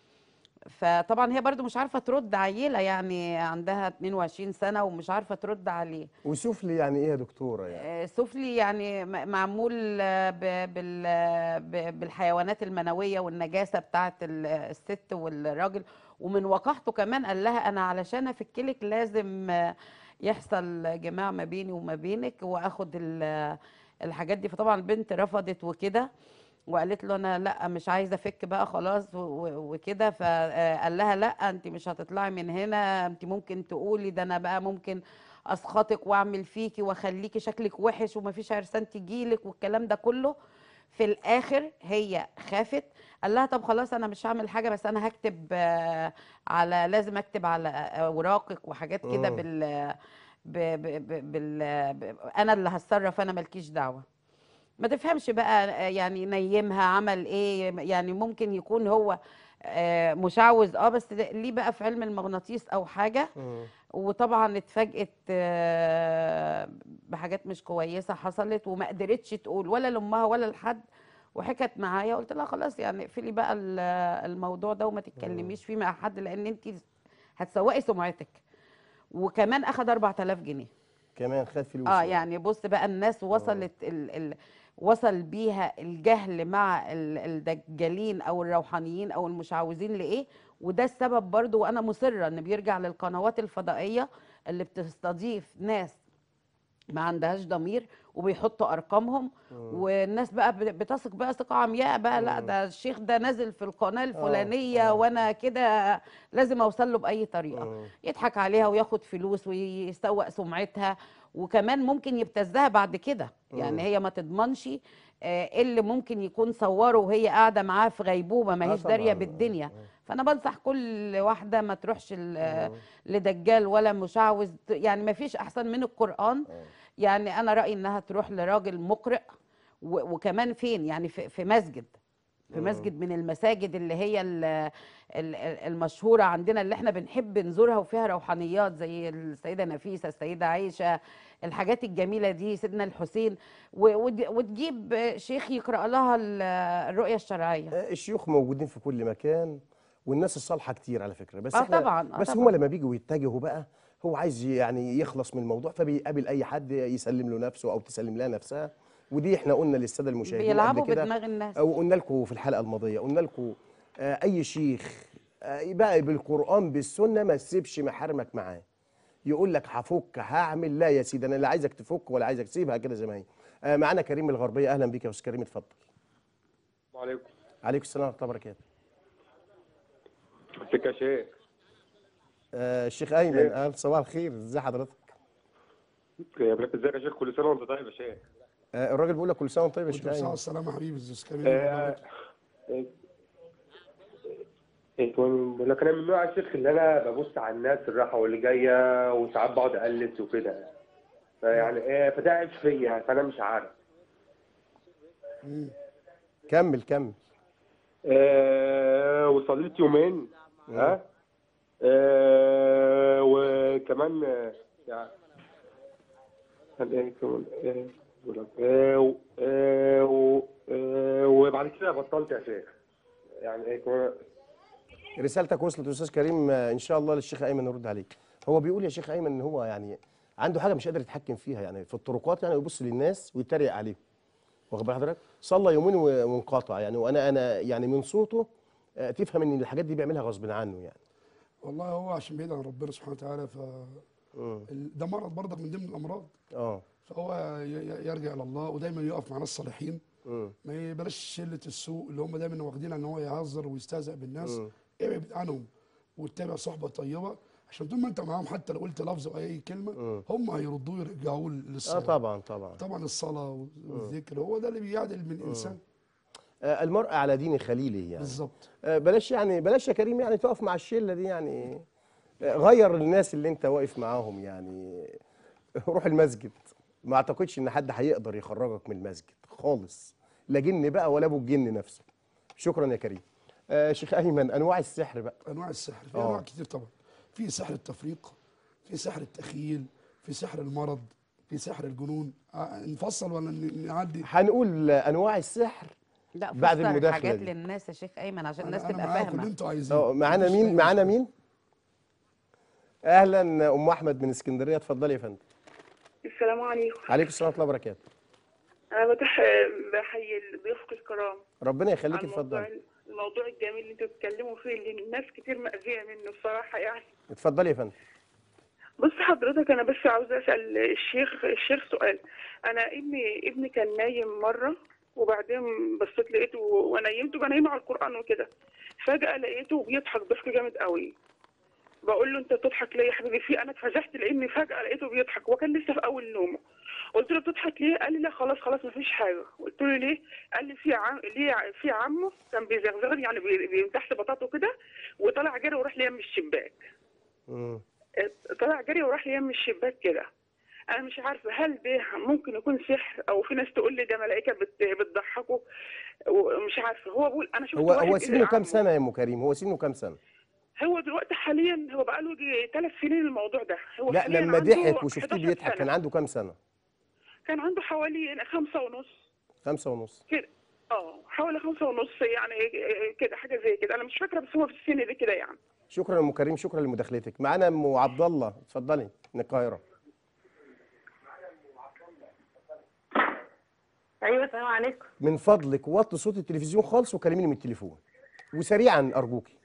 فطبعا هي برضو مش عارفة ترد عيلة يعني عندها 22 سنة ومش عارفة ترد عليه وسفلي يعني ايه يا دكتوره يعني آه، سفلي يعني م- معمول آه، ب- بال- آه، ب- بالحيوانات المنوية والنجاسة بتاعت ال- الست والراجل ومن وقاحته كمان قال لها أنا علشان أفكلك لازم آه، يحصل جماع ما بيني وما بينك وآخد ال- الحاجات دي فطبعا البنت رفضت وكده وقالت له انا لا مش عايزه افك بقى خلاص و- و- وكده فقال لها لا انت مش هتطلعي من هنا انت ممكن تقولي ده انا بقى ممكن اسخطك واعمل فيكي واخليكي شكلك وحش ومفيش عرسان تجيلك والكلام ده كله في الاخر هي خافت قال لها طب خلاص انا مش هعمل حاجه بس انا هكتب آه، على لازم اكتب على اوراقك وحاجات كده مم. بال ب ب ب بال ب انا اللي هتصرف انا مالكيش دعوه ما تفهمش بقى آه، يعني نيمها عمل ايه يعني ممكن يكون هو آه، مشعوذ اه بس ده- ليه بقى في علم المغناطيس او حاجه مم. وطبعا اتفاجئت آه، بحاجات مش كويسه حصلت وما قدرتش تقول ولا لامها ولا لحد وحكت معايا قلت لها خلاص يعني اقفلي بقى ال- الموضوع ده وما تتكلميش فيه مع حد لان انت هتسوقي سمعتك وكمان اخد 4000 جنيه كمان خد فلوس اه يعني بص بقى الناس وصلت ال ال وصل بيها الجهل مع ال- الدجالين او الروحانيين او المشعوذين لايه وده السبب برضو وانا مصره ان بيرجع للقنوات الفضائيه اللي بتستضيف ناس ما عندهاش ضمير وبيحطوا ارقامهم والناس بقى بت- بتثق بقى ثقه عمياء بقى لا ده الشيخ ده نازل في القناه الفلانيه آه. وانا كده لازم اوصل له باي طريقه مم. يضحك عليها وياخد فلوس ويسوق سمعتها وكمان ممكن يبتزها بعد كده يعني هي ما تضمنش آه، ايه اللي ممكن يكون صوره وهي قاعده معاه في غيبوبه ما آه هيش داريه طبعاً. بالدنيا فانا بنصح كل واحده ما تروحش ل- لدجال ولا مشعوذ يعني ما فيش احسن من القران يعني انا رايي انها تروح لراجل مقرئ و- وكمان فين يعني في في مسجد في مسجد من المساجد اللي هي ال- ال- ال- المشهوره عندنا اللي احنا بنحب نزورها وفيها روحانيات زي السيده نفيسه السيده عائشه الحاجات الجميله دي سيدنا الحسين و- ود- وتجيب شيخ يقرا لها ال- الرؤيه الشرعيه آه، الشيوخ موجودين في كل مكان والناس الصالحه كتير على فكره بس آه احنا طبعاً، آه بس طبعاً. هم لما بيجوا يتجهوا بقى هو عايز يعني يخلص من الموضوع فبيقابل اي حد يسلم له نفسه او تسلم لها نفسها ودي احنا قلنا للساده المشاهدين بيلعبوا قبل كده بدماغ الناس. او قلنا لكم في الحلقه الماضيه قلنا لكم آه اي شيخ آه بقى بالقران بالسنه ما تسيبش محارمك معاه يقول لك هفك هعمل لا يا سيدي انا لا عايزك تفك ولا عايزك تسيبها كده زي ما هي آه معانا كريم من الغربيه اهلا بيك يا استاذ كريم اتفضل وعليكم عليكم السلام ورحمه الله وبركاته ازيك يا شيخ آه الشيخ ايمن قال صباح الخير ازي حضرتك يا بنت ازيك يا شيخ كل سنه وانت طيب يا شيخ آه الراجل بيقول لك كل سنه وانت طيب يا شيخ وانتم الساعه ايمن والسلامه حبيبي استاذ كريم آه، انتوا بقول لك انا من النوع يا شيخ اللي انا ببص على الناس الرايحه واللي جايه وساعات بقعد اقلس وكده فيعني ايه فده عيب فيا فانا مش عارف كمل كمل آه وصليت يومين ها آه وكمان آه، يعني كان ايه كمان آه، بقول لك، آه، و- آه، و- آه، وبعد كده بطلت يا شيخ يعني ايه كمان رسالتك وصلت يا استاذ كريم آه، ان شاء الله للشيخ ايمن نرد عليك هو بيقول يا شيخ ايمن ان هو يعني عنده حاجه مش قادر يتحكم فيها يعني في الطرقات يعني يبص للناس ويتريق عليهم واخد بال حضرتك صلى يومين و- وانقطع يعني وانا انا يعني من صوته آه، تفهم ان الحاجات دي بيعملها غصب عنه يعني والله هو عشان بعيد عن ربنا سبحانه وتعالى ف ال- ده مرض برضك من ضمن الامراض اه فهو ي- ي- يرجع الى الله ودايما يقف مع ناس صالحين مم. ما يبلاش شله السوء اللي هم دايما واخدين ان هو يهزر ويستهزئ بالناس ابعد عنهم واتبع صحبه طيبه عشان طول ما انت معاهم حتى لو قلت لفظ او اي كلمه هم هيردوه يرجعوه اه للصلاه طبعا طبعا طبعا الصلاه والذكر هو ده اللي بيعدل من الانسان آه المرء على دين خليله يعني بالظبط آه بلاش يعني بلاش يا كريم يعني تقف مع الشله دي يعني آه غير الناس اللي انت واقف معاهم يعني روح المسجد ما اعتقدش ان حد هيقدر يخرجك من المسجد خالص لا جن بقى ولا ابو الجن نفسه شكرا يا كريم آه شيخ ايمن انواع السحر بقى انواع السحر في آه. انواع كتير طبعا في سحر التفريق في سحر التخيل في سحر المرض في سحر الجنون ع- نفصل ولا ن- نعدي هنقول انواع السحر لا بعد فسر المداخلة الحاجات دي. للناس يا شيخ ايمن عشان انا الناس أنا تبقى معاكم اللي فاهمه انتوا عايزينه اه معانا مفيش مين أي معانا مشكلة. مين اهلا ام احمد من اسكندريه اتفضلي يا فندم السلام عليكم عليكم السلام ورحمه الله وبركاته انا بتح... بحيي ضيوفك الكرام ربنا يخليك على الموضوع اتفضلي الموضوع الجميل اللي انتوا بتتكلموا فيه اللي الناس كتير مأذية منه بصراحة يعني اتفضلي يا فندم بص حضرتك انا بس عاوزة اسأل الشيخ الشيخ سؤال انا ابني ابني كان نايم مرة وبعدين بصيت لقيته وانا نيمته كان نايم على القرآن وكده فجأة لقيته بيضحك ضحك جامد قوي بقول له انت بتضحك ليه يا حبيبي في انا اتفزعت لاني فجأة لقيته بيضحك وكان لسه في اول نومه قلت له بتضحك ليه؟ قال لي لا خلاص خلاص مفيش حاجه قلت له ليه؟ قال لي في عم ليه ع- في عمه كان بيزغزغني يعني بي- بيمتحت بطاطه كده وطلع جري وراح لي من الشباك مم. طلع جري وراح لي من الشباك كده انا مش عارفه هل ده ممكن يكون سحر او في ناس تقول لي ده ملائكه بت- بتضحكه ومش عارفه هو بيقول انا شفت هو واحد هو سنه كام عمه. سنه يا ام كريم هو سنه كام سنه هو دلوقتي حاليا هو بقى له ثلاث سنين الموضوع ده هو لا حالياً لما عنده ضحك وشفتيه 11 بيضحك سنة. كان عنده كام سنه كان عنده حوالي خمسة ونص خمسة ونص كده اه حوالي خمسة ونص يعني كده حاجة زي كده أنا مش فاكرة بس هو في السن ده كده يعني شكرا يا ام كريم شكرا لمداخلتك معانا ام عبد الله اتفضلي من القاهره ايوه السلام عليكم من فضلك وطي صوت التلفزيون خالص وكلميني من التليفون وسريعا ارجوكي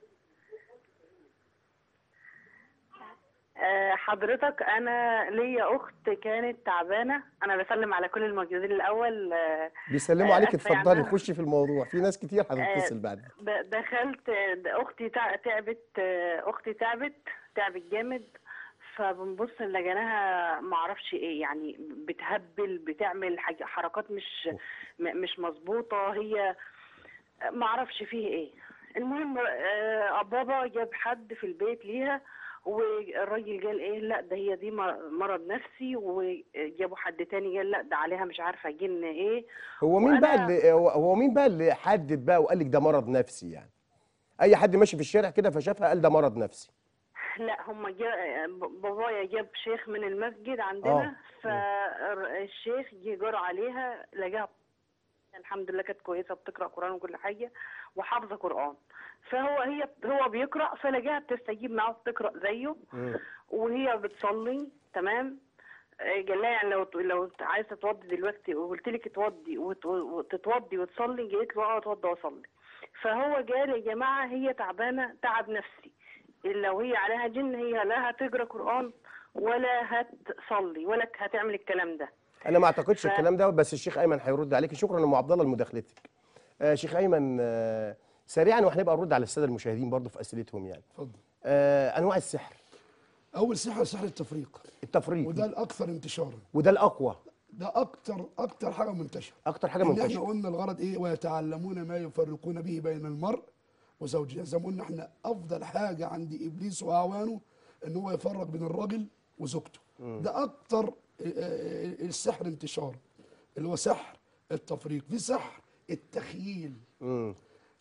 آه، حضرتك انا ليا اخت كانت تعبانه انا بسلم على كل الموجودين الاول آه، بيسلموا آه، عليك أسفة يعني اتفضلي أنا- خشي في الموضوع في ناس كتير هتتصل بعد د- دخلت آه، اختي تع- تعبت آه، اختي تعبت تعبت جامد فبنبص لقيناها ما اعرفش ايه يعني بتهبل بتعمل حاجة حركات مش م- مش مظبوطه هي ما اعرفش فيه ايه المهم آه، بابا جاب حد في البيت ليها والراجل قال ايه لا ده هي دي مر- مرض نفسي وجابوا حد تاني قال لا ده عليها مش عارفه جن ايه هو مين بقى وأنا- اللي هو- هو مين بقى اللي حدد بقى وقال لك ده مرض نفسي يعني اي حد ماشي في الشارع كده فشافها قال ده مرض نفسي لا هم جا... بابايا جاب شيخ من المسجد عندنا فالشيخ جه جرى عليها لقاها الحمد لله كانت كويسه بتقرا قران وكل حاجه وحافظه قران فهو هي هو بيقرا فلقاها بتستجيب معاه بتقرا زيه وهي بتصلي تمام آه، قال لها يعني لو لو عايزه تتوضي دلوقتي وقلت لك اتوضي وت- وتتوضي وتصلي جيت له اه اتوضى واصلي فهو قال يا جماعه هي تعبانه تعب نفسي لو هي عليها جن هي لا هتقرا قران ولا هتصلي ولا هتعمل الكلام ده انا ما اعتقدش ف- الكلام ده بس الشيخ ايمن هيرد عليك شكرا يا ام عبد الله لمداخلتك آه شيخ ايمن آه سريعا وهنبقى نرد على الساده المشاهدين برضه في اسئلتهم يعني اتفضل آه انواع السحر اول سحر سحر التفريق التفريط وده الاكثر انتشارا وده الاقوى ده اكتر اكتر حاجه منتشره اكتر حاجه ان احنا منتشره قلنا الغرض ايه ويتعلمون ما يفرقون به بين المرء وزوجه زي ما قلنا احنا افضل حاجه عند ابليس واعوانه ان هو يفرق بين الراجل وزوجته ده اكتر آه، آه، السحر انتشارا اللي هو سحر التفريق في سحر التخييل مم.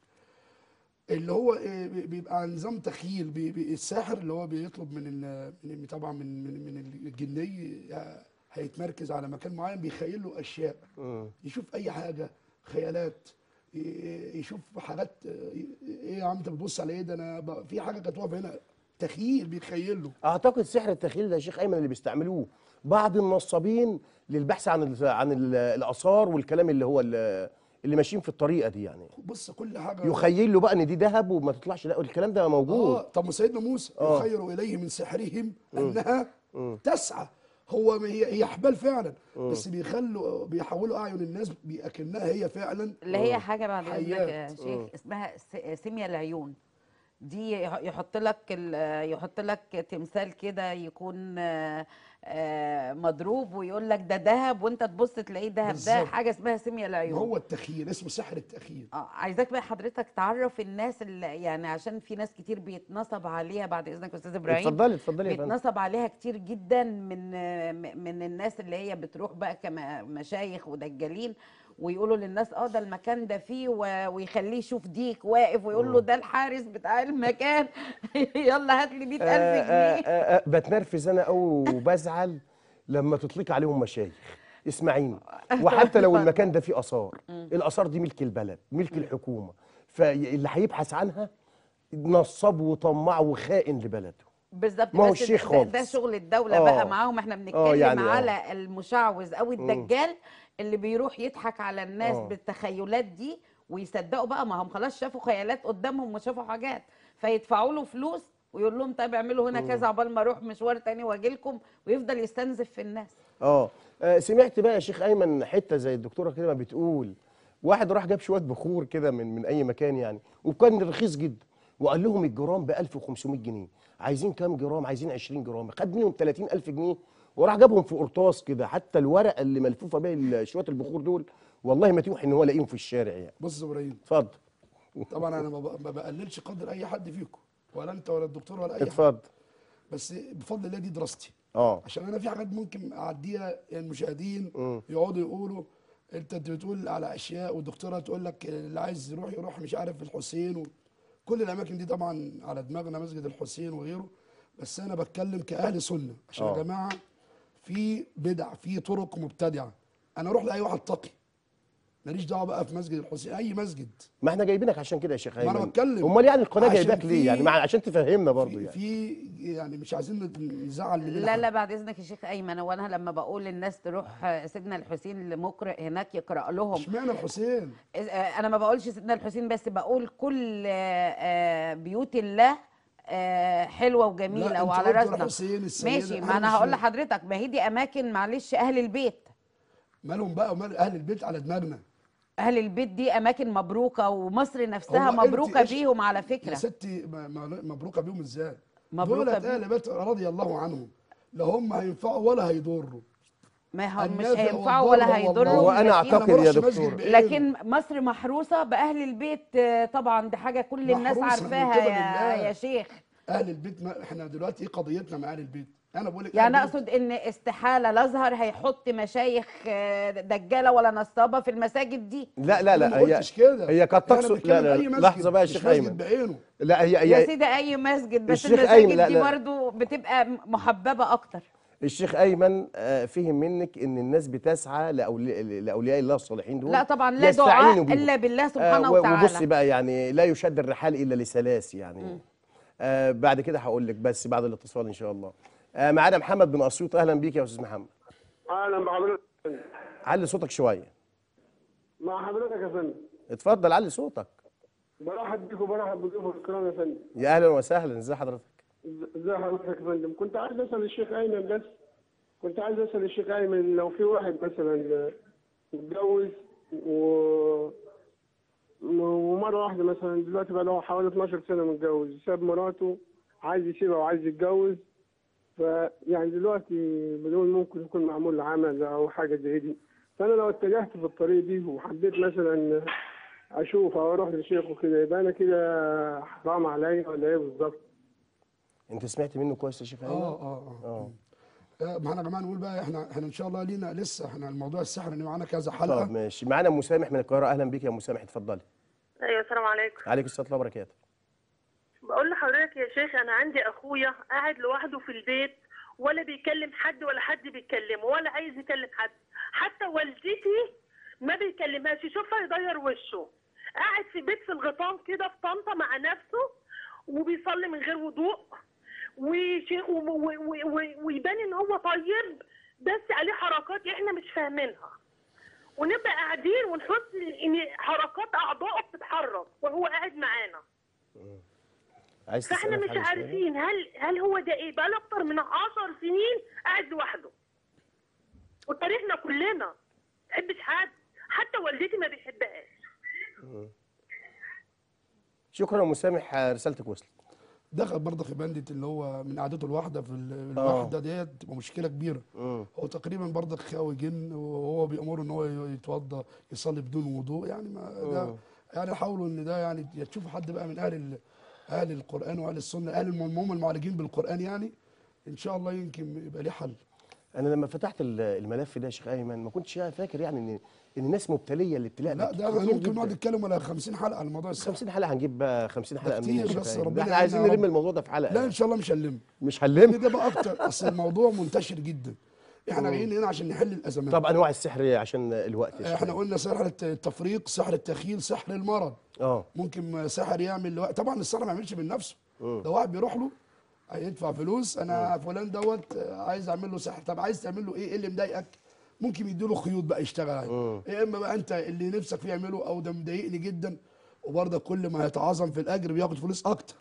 اللي هو آه، بي- بيبقى نظام تخييل بي- بي- الساحر اللي هو بيطلب من ال- من طبعا من من من الجني آه، هيتمركز على مكان معين بيخيل له اشياء يشوف اي حاجه خيالات ي- يشوف حاجات آه، ايه يا عم انت بتبص على ايه ده انا ب- في حاجه كانت واقفه هنا تخيل بيخيل له اعتقد سحر التخيل ده يا شيخ ايمن اللي بيستعملوه بعض النصابين للبحث عن ال عن ال الاثار والكلام اللي هو ال- اللي ماشيين في الطريقه دي يعني بص كل حاجه يخيل له بقى ان دي ذهب وما تطلعش لا الكلام ده اه موجود طب ما سيدنا موسى آه. يخير اليه من سحرهم انها تسعى هو ما هي هي احبال فعلا بس بيخلوا بيحولوا اعين الناس اكنها هي فعلا اللي هي حاجه بعد اذنك يا حيات. شيخ اسمها س- سمية العيون دي يح- يحط لك ال- يحط لك تمثال كده يكون آه، آه، مضروب ويقول لك ده ذهب وانت تبص تلاقيه ذهب ده بالظبط. حاجه اسمها سمية ما العيون هو التخيل اسمه سحر التخيل اه عايزاك بقى حضرتك تعرف الناس اللي يعني عشان في ناس كتير بيتنصب عليها بعد اذنك يا استاذ ابراهيم اتفضلي اتفضلي يا فندم بيتنصب عليها كتير جدا من من الناس اللي هي بتروح بقى كمشايخ ودجالين ويقولوا للناس اه ده المكان ده فيه و- ويخليه يشوف ديك واقف ويقول له ده الحارس بتاع المكان يلا هات لي 100000 آه، آه، جنيه آه، آه، بتنرفز انا قوي وبزعل لما تطلق عليهم مشايخ اسمعيني وحتى لو المكان ده فيه اثار الاثار دي ملك البلد ملك الحكومه فاللي هيبحث عنها نصاب وطماع وخائن لبلده بالظبط ما هو بس الشيخ ده, ده خالص. شغل الدولة آه. بقى معاهم احنا بنتكلم يعني آه. على المشعوذ او الدجال اللي بيروح يضحك على الناس آه. بالتخيلات دي ويصدقوا بقى ما هم خلاص شافوا خيالات قدامهم وشافوا حاجات فيدفعوا له فلوس ويقول لهم طيب اعملوا هنا كذا عقبال ما اروح مشوار تاني واجي لكم ويفضل يستنزف في الناس اه آه، سمعت بقى يا شيخ ايمن حته زي الدكتوره كده ما بتقول واحد راح جاب شويه بخور كده من من اي مكان يعني وكان رخيص جدا وقال لهم الجرام ب 1500 جنيه عايزين كام جرام عايزين 20 جرام خد منهم 30000 جنيه وراح جابهم في قرطاس كده حتى الورقه اللي ملفوفه بيها شويه البخور دول والله ما توحي ان هو لاقيهم في الشارع يعني بص يا ابراهيم اتفضل طبعا انا ما ب- ما بقللش قدر اي حد فيكم ولا انت ولا الدكتور ولا اي حد اتفضل بس بفضل الله دي دراستي اه عشان انا في حاجات ممكن اعديها المشاهدين مم. يقعدوا يقولوا انت بتقول على اشياء والدكتوره تقول لك اللي عايز يروح يروح مش عارف الحسين وكل الاماكن دي طبعا على دماغنا مسجد الحسين وغيره بس انا بتكلم كاهل سنه عشان آه. يا جماعه في بدع في طرق مبتدعه انا اروح لاي واحد تقي ماليش دعوه بقى في مسجد الحسين اي مسجد ما احنا جايبينك عشان كده يا شيخ ما أنا ايمن بتكلم. امال يعني القناه عشان جايباك ليه في- يعني مع عشان تفهمنا برضه في, يعني في يعني مش عايزين نزعل مننا لا حد. لا بعد اذنك يا شيخ ايمن هو انا لما بقول للناس تروح آه، سيدنا الحسين لمقرئ هناك يقرا لهم اشمعنى الحسين آه، انا ما بقولش سيدنا الحسين بس بقول كل آه، آه، بيوت الله آه، حلوه وجميله لا، وعلى أنت قلت راسنا الحسين، السيدة، ماشي ما أنا انا مش هقول فاهم. لحضرتك ما هي دي اماكن معلش اهل البيت مالهم بقى ومال اهل البيت على دماغنا اهل البيت دي اماكن مبروكه ومصر نفسها هو أنت مبروكه إيش- بيهم على يا فكره ستي ما- ما- مبروكه بيهم ازاي مبروكة دولت بيهم. اهل بيت رضي الله عنهم لا هم هينفعوا ولا هيضروا ما هم مش النافع هينفعوا والضر ولا والله. هيضروا هو أنا لكن- أعتقد ما يا بروحش مسجد دكتور. بعينه. لكن مصر محروسه باهل البيت آه، طبعا دي حاجه كل الناس محروسة من عارفاها قبل يا, الله. يا شيخ اهل البيت ما احنا دلوقتي ايه قضيتنا مع اهل البيت انا بقول لك يعني أهل البيت- اقصد ان استحاله الازهر هيحط مشايخ آه، دجاله ولا نصابه في المساجد دي لا لا أنا لا ما هي قلتش كده هي قد إحنا تقصد بنتكلم لا لا أي مسجد، لحظه بقى يا مش شيخ مسجد ايمن بعينه لا هي يا هي سيدي اي مسجد بس الشيخ المساجد أيمن، لا، دي لا. برضو بتبقى محببه اكتر الشيخ ايمن آه، فهم منك ان الناس بتسعى لأولي... لاولياء الله الصالحين دول لا طبعا لا يستعينوا دعاء بيهم. الا بالله سبحانه آه، و- وتعالى وبصي بقى يعني لا يشد الرحال الا لثلاث يعني آه بعد كده هقول لك بس بعد الاتصال ان شاء الله آه معانا محمد بن اسيوط اهلا بيك يا استاذ محمد اهلا بحضرتك علي صوتك شويه مع حضرتك يا فندم اتفضل علي صوتك برحب بيك وبرحب بضيوفك الكرام يا فندم يا اهلا وسهلا ازي حضرتك إز- ازي حضرتك يا فندم كنت عايز اسال الشيخ ايمن بس كنت عايز اسال الشيخ ايمن لو في واحد مثلا متجوز و ومره واحده مثلا دلوقتي بقى له حوالي 12 سنه متجوز ساب مراته عايز يسيبها وعايز يتجوز فيعني دلوقتي بدون ممكن يكون معمول له عمل او حاجه زي دي فانا لو اتجهت في الطريق دي وحبيت مثلا اشوف او اروح للشيخ وكده يبقى انا كده حرام عليا ولا ايه بالظبط؟ انت سمعت منه كويس يا شيخ ايمن اه اه اه آه، ما احنا كمان نقول بقى احنا احنا ان شاء الله لينا لسه احنا الموضوع السحر ان معانا كذا طب حلقه ماشي معانا ام مسامح من القاهره اهلا بيك يا ام مسامح اتفضلي ايوه السلام عليكم عليكم السلام وبركاته بقول لحضرتك يا شيخ انا عندي اخويا قاعد لوحده في البيت ولا بيكلم حد ولا حد بيكلمه ولا عايز يكلم حد حتى والدتي ما بيكلمهاش يشوفها يغير وشه قاعد في بيت في الغيطان كده في طنطا مع نفسه وبيصلي من غير وضوء وشيخ و- و- و- و- ويبان ان هو طيب بس عليه حركات احنا مش فاهمينها ونبقى قاعدين ونحس ان حركات اعضائه بتتحرك وهو قاعد معانا عايز فاحنا تسألي في مش حاجة شوية؟ عارفين هل هل هو ده ايه بقى اكتر من 10 سنين قاعد لوحده وتاريخنا كلنا ما بحبش حد حتى والدتي ما بيحبهاش شكرا يا مسامح آه، رسالتك وصلت دخل برضه في بندة اللي هو من عادته الواحده في ال- آه. الوحده ديت تبقى مشكله كبيره مم. هو تقريبا برضه خاوي جن وهو بيأمره ان هو يتوضا يصلي بدون وضوء يعني ما ده يعني حاولوا ان ده يعني تشوفوا حد بقى من اهل ال- اهل القران واهل السنه اهل الم- هم المعالجين بالقران يعني ان شاء الله يمكن يبقى ليه حل انا لما فتحت ال- الملف ده يا شيخ ايمن ما كنتش فاكر يعني ان ان الناس مبتليه الابتلاء لا ده كتير ممكن جداً. نقعد نتكلم على 50 حلقه على الموضوع السحر 50 حلقه هنجيب بقى 50 حلقه منين يا كتير شيخ بس أيمن؟ ده ربنا احنا عايزين يعيننا يا نلم رب. الموضوع ده في حلقه لا ان شاء الله مش هنلم مش لان هنلم ده بقى اكتر اصل الموضوع منتشر جدا احنا جايين هنا عشان نحل الازمات طب انواع السحر إيه عشان الوقت يا شيخ احنا أيمن؟ قلنا سحر الت- التفريق سحر التخيل سحر المرض اه ممكن سحر يعمل لو... طبعا السحر ما يعملش من نفسه ده واحد بيروح له هيدفع فلوس انا فلان دوت عايز اعمل له سحر طب عايز تعمل له ايه ايه اللي مضايقك ممكن يديله خيوط بقى يشتغل عليه يا اما بقى انت اللي نفسك فيه يعمله او ده مضايقني جدا وبرضه كل ما يتعاظم في الاجر بياخد فلوس اكتر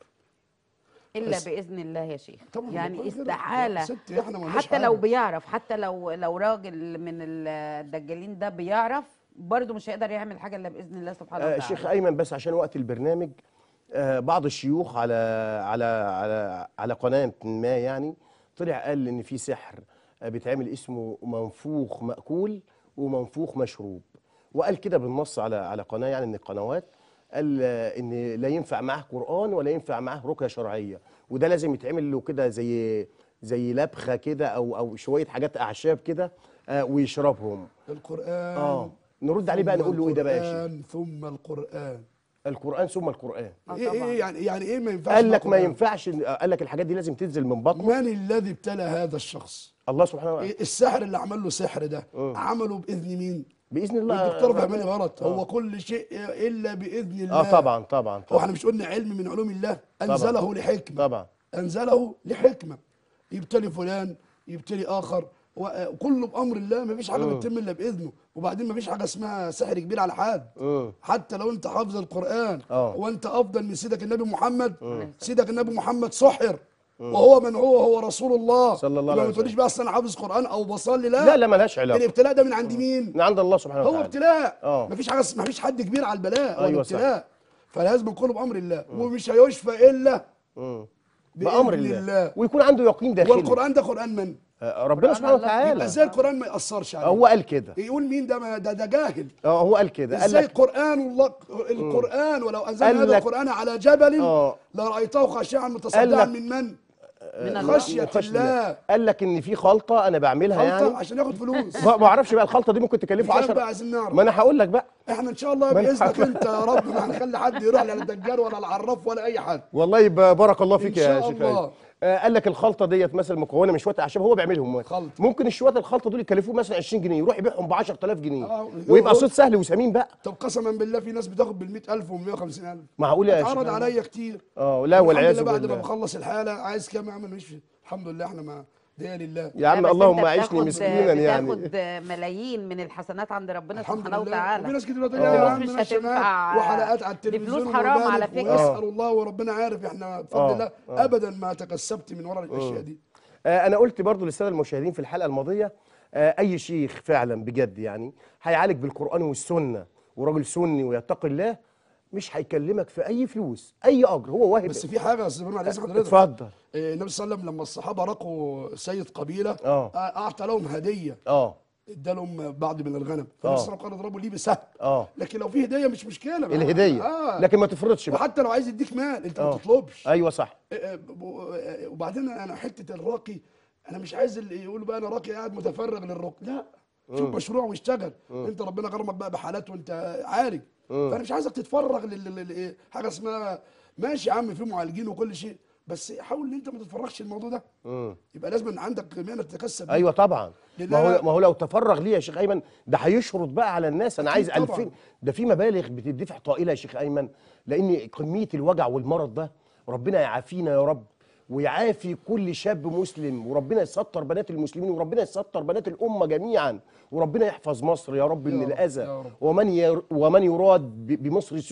الا بس- باذن الله يا شيخ طبعاً يعني بكل خير. استحاله يا ستي إحنا ما قلناش حتى لو حاجة. بيعرف حتى لو لو راجل من الدجالين ده بيعرف برضه مش هيقدر يعمل حاجه الا باذن الله سبحانه آه، وتعالى شيخ ايمن بس عشان وقت البرنامج آه، بعض الشيوخ على على على على قناه ما يعني طلع قال ان في سحر آه، بيتعمل اسمه منفوخ ماكول ومنفوخ مشروب وقال كده بالنص على على قناه يعني من القنوات قال آه، ان لا ينفع معاه قران ولا ينفع معاه رقيه شرعيه وده لازم يتعمل له كده زي زي لبخه كده او او شويه حاجات اعشاب كده آه، ويشربهم القران اه نرد عليه بقى ثم نقول له ايه ده بقى يا شيخ القرآن ثم القران القرآن ثم القرآن آه ايه طبعاً. ايه يعني يعني ايه ما ينفعش قال مع لك ما القرآن؟ ينفعش قال لك الحاجات دي لازم تنزل من بطنه من الذي ابتلى هذا الشخص الله سبحانه وتعالى إيه السحر اللي عمل له سحر ده عمله باذن مين باذن الله الدكتور فهمني غلط هو كل شيء الا باذن الله اه طبعا طبعا هو طبعا احنا مش قلنا علم من علوم الله انزله لحكمه طبعا انزله لحكمه يبتلي فلان يبتلي اخر وكله بامر الله ما فيش حاجه بتتم الا باذنه وبعدين ما فيش حاجه اسمها سحر كبير على حد مم. حتى لو انت حافظ القران آه. وانت افضل من سيدك النبي محمد سيدك النبي محمد سحر وهو من هو هو رسول الله صلى الله يبقى عليه ما تقوليش بقى اصل انا حافظ قران او بصلي لا لا لا ملهاش علاقه الابتلاء ده من عند مين من عند الله سبحانه هو وتعالى ابتلاء آه. مفيش حاجه مفيش حد كبير على البلاء هو أيوة صح. الابتلاء فلازم نكون بامر الله ومش هيشفى الا مم. بإذن بامر الله. الله ويكون عنده يقين داخلي والقران ده قران من آه، ربنا سبحانه الله. وتعالى يبقى ازاي القران ما ياثرش عليه هو قال كده يقول مين ده ما ده ده جاهل اه هو قال كده قال ازاي لك قران الله القران ولو انزلنا قال هذا لك- القران على جبل اه لرايته خاشعا قال متصدعا لك- من من من الله خشيه خشية الله قال لك ان في خلطه انا بعملها خلطه يعني عشان ياخد فلوس ما ما اعرفش بقى الخلطه دي ممكن تكلفه بكام بقى 10 عايزين نعرف ما انا هقول لك بقى احنا ان شاء الله ما أنا باذنك عارف. انت يا رب ما هنخلي حد يروح لا للدجال ولا العراف ولا اي حد والله يبقى بارك الله فيك إن يا شاء شيخ الله. أيمن. آه قال لك الخلطه ديت مثلا مكونه من شويه اعشاب هو بيعملهم خلطة. ممكن الشويه الخلطه دول يكلفوه مثلا 20 جنيه يروح يبيعهم ب 10000 جنيه آه. ويبقى صوت سهل وسمين بقى طب قسما بالله في ناس بتاخد بال 100000 وال 150000 معقول يا شيخ اتعرض أيمن؟ عليا كتير اه لا الحمد والعياذ لله بعد ما بالله بخلص الحاله عايز كام اعمل مش الحمد لله احنا ما ده لله يا عم لا، بس اللهم أنت عيشني بتاخد- مسكينا يعني بتاخد ملايين من الحسنات عند ربنا الحمد سبحانه لله وتعالى وفي ناس كتير تقول دي يا فلوس عم مش ماشي معاك هتنفع. وحلقات على دي التلفزيون فلوس حرام ومبالغ على فكرة. واسال الله وربنا عارف احنا بفضل آه. الله ابدا ما تكسبت من وراء الاشياء دي آه انا قلت برضو للساده المشاهدين في الحلقه الماضيه آه اي شيخ فعلا بجد يعني هيعالج بالقران والسنه وراجل سني ويتقي الله مش هيكلمك في اي فلوس اي اجر هو واهب بس في حاجه يا استاذ ابراهيم عليه الصلاه حضرتك اتفضل إيه، النبي صلى الله عليه وسلم لما الصحابه رقوا سيد قبيله آه. اعطى لهم هديه اه ادى لهم بعض من الغنم آه. فالنبي صلى الله عليه وسلم قال اضربوا لي بسهم اه لكن لو في هديه مش مشكله ما- الهديه آه. لكن ما تفرضش بقى وحتى لو عايز يديك مال انت ما آه. تطلبش ايوه صح إيه، إيه، ب- إيه، وبعدين انا حته الراقي انا مش عايز اللي يقولوا بقى انا راقي قاعد متفرغ للرقي لا شوف مشروع واشتغل انت ربنا كرمك بقى بحالات وانت عارج فانا مش عايزك تتفرغ لل- لل- لإيه؟ حاجه اسمها ماشي يا عم في معالجين وكل شيء بس حاول ان انت ما تتفرغش الموضوع ده مم. يبقى لازم عندك مهنه تتكسب بيها. ايوه طبعا لأن ما هو أنا- ما هو لو تفرغ ليه يا شيخ ايمن ده هيشرط بقى على الناس انا عايز أكيد طبعاً. 2000 ده في مبالغ بتدفع طائله يا شيخ ايمن لان كميه الوجع والمرض ده ربنا يعافينا يا رب ويعافي كل شاب مسلم وربنا يستر بنات المسلمين وربنا يستر بنات الامه جميعا وربنا يحفظ مصر يا رب من يا رب، الاذى يا رب. ومن ير ومن يراد ب- بمصر سوء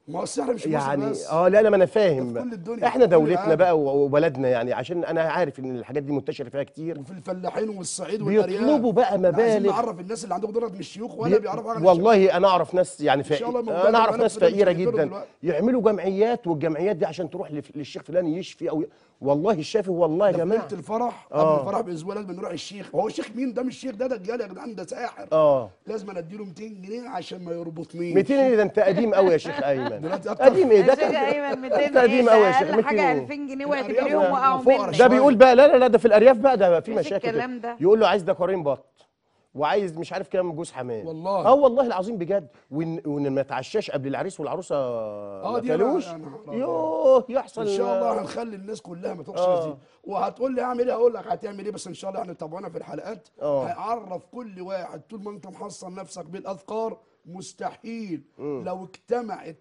ما هو السحر مش في مصر يعني بس اه لا لا ما انا ده فاهم في كل الدنيا، احنا في كل دولتنا العالم. بقى و- وبلدنا يعني عشان انا عارف ان الحاجات دي منتشره فيها كتير وفي الفلاحين والصعيد والارياف بيطلبوا بقى إحنا عايزين مبالغ نعرف الناس اللي عندهم دولت مش شيوخ ولا بي- بيعرفوا حاجه عن والله انا اعرف ناس يعني إن شاء الله فقير موجودة انا اعرف بلد ناس فلان فقيره مش هيقدروا جدا دلوقتي. يعملوا جمعيات والجمعيات دي عشان تروح لف- للشيخ فلان يشفي او ي... والله الشافي والله يا ده في جماعه ليله الفرح آه. قبل الفرح باسبوع لازم نروح الشيخ هو الشيخ مين ده مش شيخ ده دجال يا جدعان ده ساحر اه لازم اديله 200 جنيه عشان ما يربطنيش 200 ايه ده انت قديم قوي يا شيخ ايمن دلوقتي أكتر. قديم ايه ده يا شيخ ايمن 200 أنت قديم ايه قوي يا ده شيخ اقل حاجه 200 2000 جنيه الأرياف واعتبريهم ده وقعوا فقراء منك ده شوية. بيقول بقى لا لا لا ده في الارياف بقى ده في مفيش مشاكل الكلام ده. يقول له عايز ده قرين بط وعايز مش عارف كام جوز حمام والله. اه والله العظيم بجد وان وان ما يتعشاش قبل العريس والعروسه ما دي كلوش بقى- يا نهار أبيض. يوه يحصل ان شاء الله هنخلي الناس كلها ما تروحش آه. دي وهتقول لي اعمل ايه هقول لك هتعمل ايه بس ان شاء الله احنا تابعونا في الحلقات آه. هيعرف كل واحد طول ما انت محصن نفسك بالاذكار مستحيل لو اجتمعت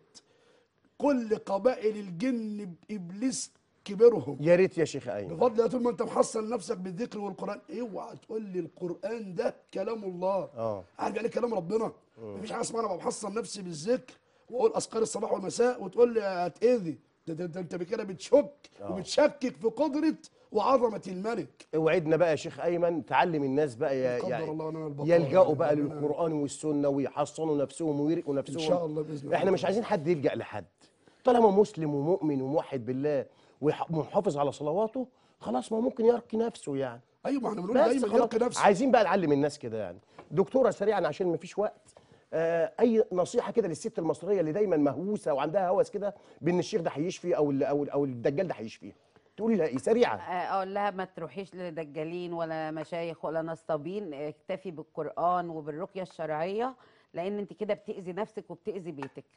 كل قبائل الجن بابليس كبرهم يا ريت يا شيخ ايمن بفضل الله طول ما انت محصن نفسك بالذكر والقران اوعى تقول لي القران ده كلام الله اه عارف يعني إيه كلام ربنا مفيش حاجه اسمها انا ببقى محصن نفسي بالذكر واقول اذكار الصباح والمساء وتقول لي هتاذي ده, ده, ده انت بكده بتشك وبتشكك في قدره وعظمه الملك اوعدنا بقى يا شيخ ايمن تعلم الناس بقى يا قدر يعني الله ونعم البقاء. يلجأوا بقى ربنا- للقرآن والسنة ويحصنوا نفسهم ويرقوا نفسهم ان شاء الله باذن الله احنا مش عايزين حد يلجأ لحد طالما مسلم ومؤمن وموحد بالله ومحافظ على صلواته خلاص ما هو ممكن يرقي نفسه يعني ايوه ما احنا بنقول بس دايما خلاص يلقي نفسه عايزين بقى نعلم الناس كده يعني دكتوره سريعا عشان ما فيش وقت آه اي نصيحه كده للست المصريه اللي دايما مهووسه وعندها هوس كده بان الشيخ ده هيشفي او ال- او ال- او الدجال ده هيشفيها تقولي لها ايه سريعا اقول لها ما تروحيش لدجالين ولا مشايخ ولا نصابين اكتفي بالقران وبالرقيه الشرعيه لان انت كده بتاذي نفسك وبتاذي بيتك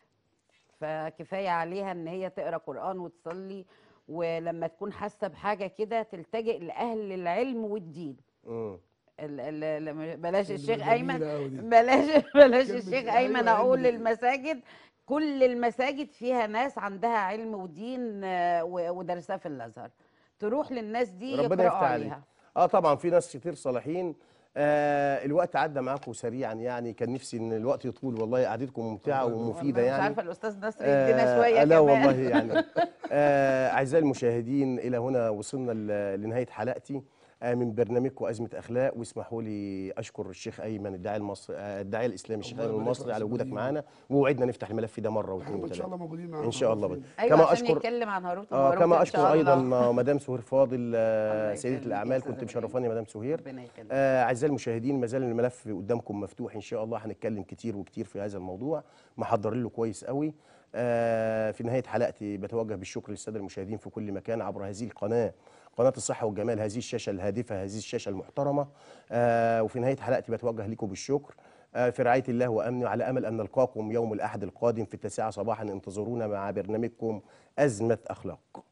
فكفايه عليها ان هي تقرا قران وتصلي ولما تكون حاسه بحاجه كده تلتجئ لاهل العلم والدين مم. ال ال ال بلاش كلمة الشيخ جميلة ايمن أوي دي. بلاش بلاش كلمة الشيخ أيوة ايمن علم اقول دي. المساجد كل المساجد فيها ناس عندها علم ودين آه، و- ودرسها في الازهر تروح للناس دي ربنا يقرأوا يفتح عليك عليها اه طبعا في ناس كتير صالحين آه الوقت عدى معاكم سريعا يعني كان نفسي ان الوقت يطول والله قعدتكم ممتعه ومفيده والله يعني مش عارفه الاستاذ نصر يدينا آه شويه لا كمان والله يعني آه اعزائي المشاهدين الى هنا وصلنا ل- لنهايه حلقتي آه من برنامجكم ازمه اخلاق واسمحوا لي اشكر الشيخ ايمن الداعي المصري آه الداعيه الاسلامي الشيخ الله ايمن يبارك المصري لك على يا وجودك سيدي. معانا ووعدنا نفتح الملف ده مره واثنين احنا ان شاء الله وثلاثه موجودين معاكم ان شاء الله موجودين. ايوه كما عشان اشكر يتكلم عن هاروت آه وماروت كما إن اشكر شاء ايضا الله. آه، مدام سهير فاضل آه الله سيده يخليك الاعمال يا كنت أستاذ مشرفاني يا مدام سهير ربنا يخليك آه، اعزائي المشاهدين ما زال الملف قدامكم مفتوح ان شاء الله هنتكلم كتير وكتير في هذا الموضوع محضرين له كويس قوي آه، في نهايه حلقتي بتوجه بالشكر للساده المشاهدين في كل مكان عبر هذه القناه قناه الصحه والجمال هذه الشاشه الهادفه هذه الشاشه المحترمه آه، وفي نهايه حلقتي بتوجه لكم بالشكر آه، في رعايه الله وامنه على امل ان نلقاكم يوم الاحد القادم في التاسعه صباحا انتظرونا مع برنامجكم ازمه اخلاق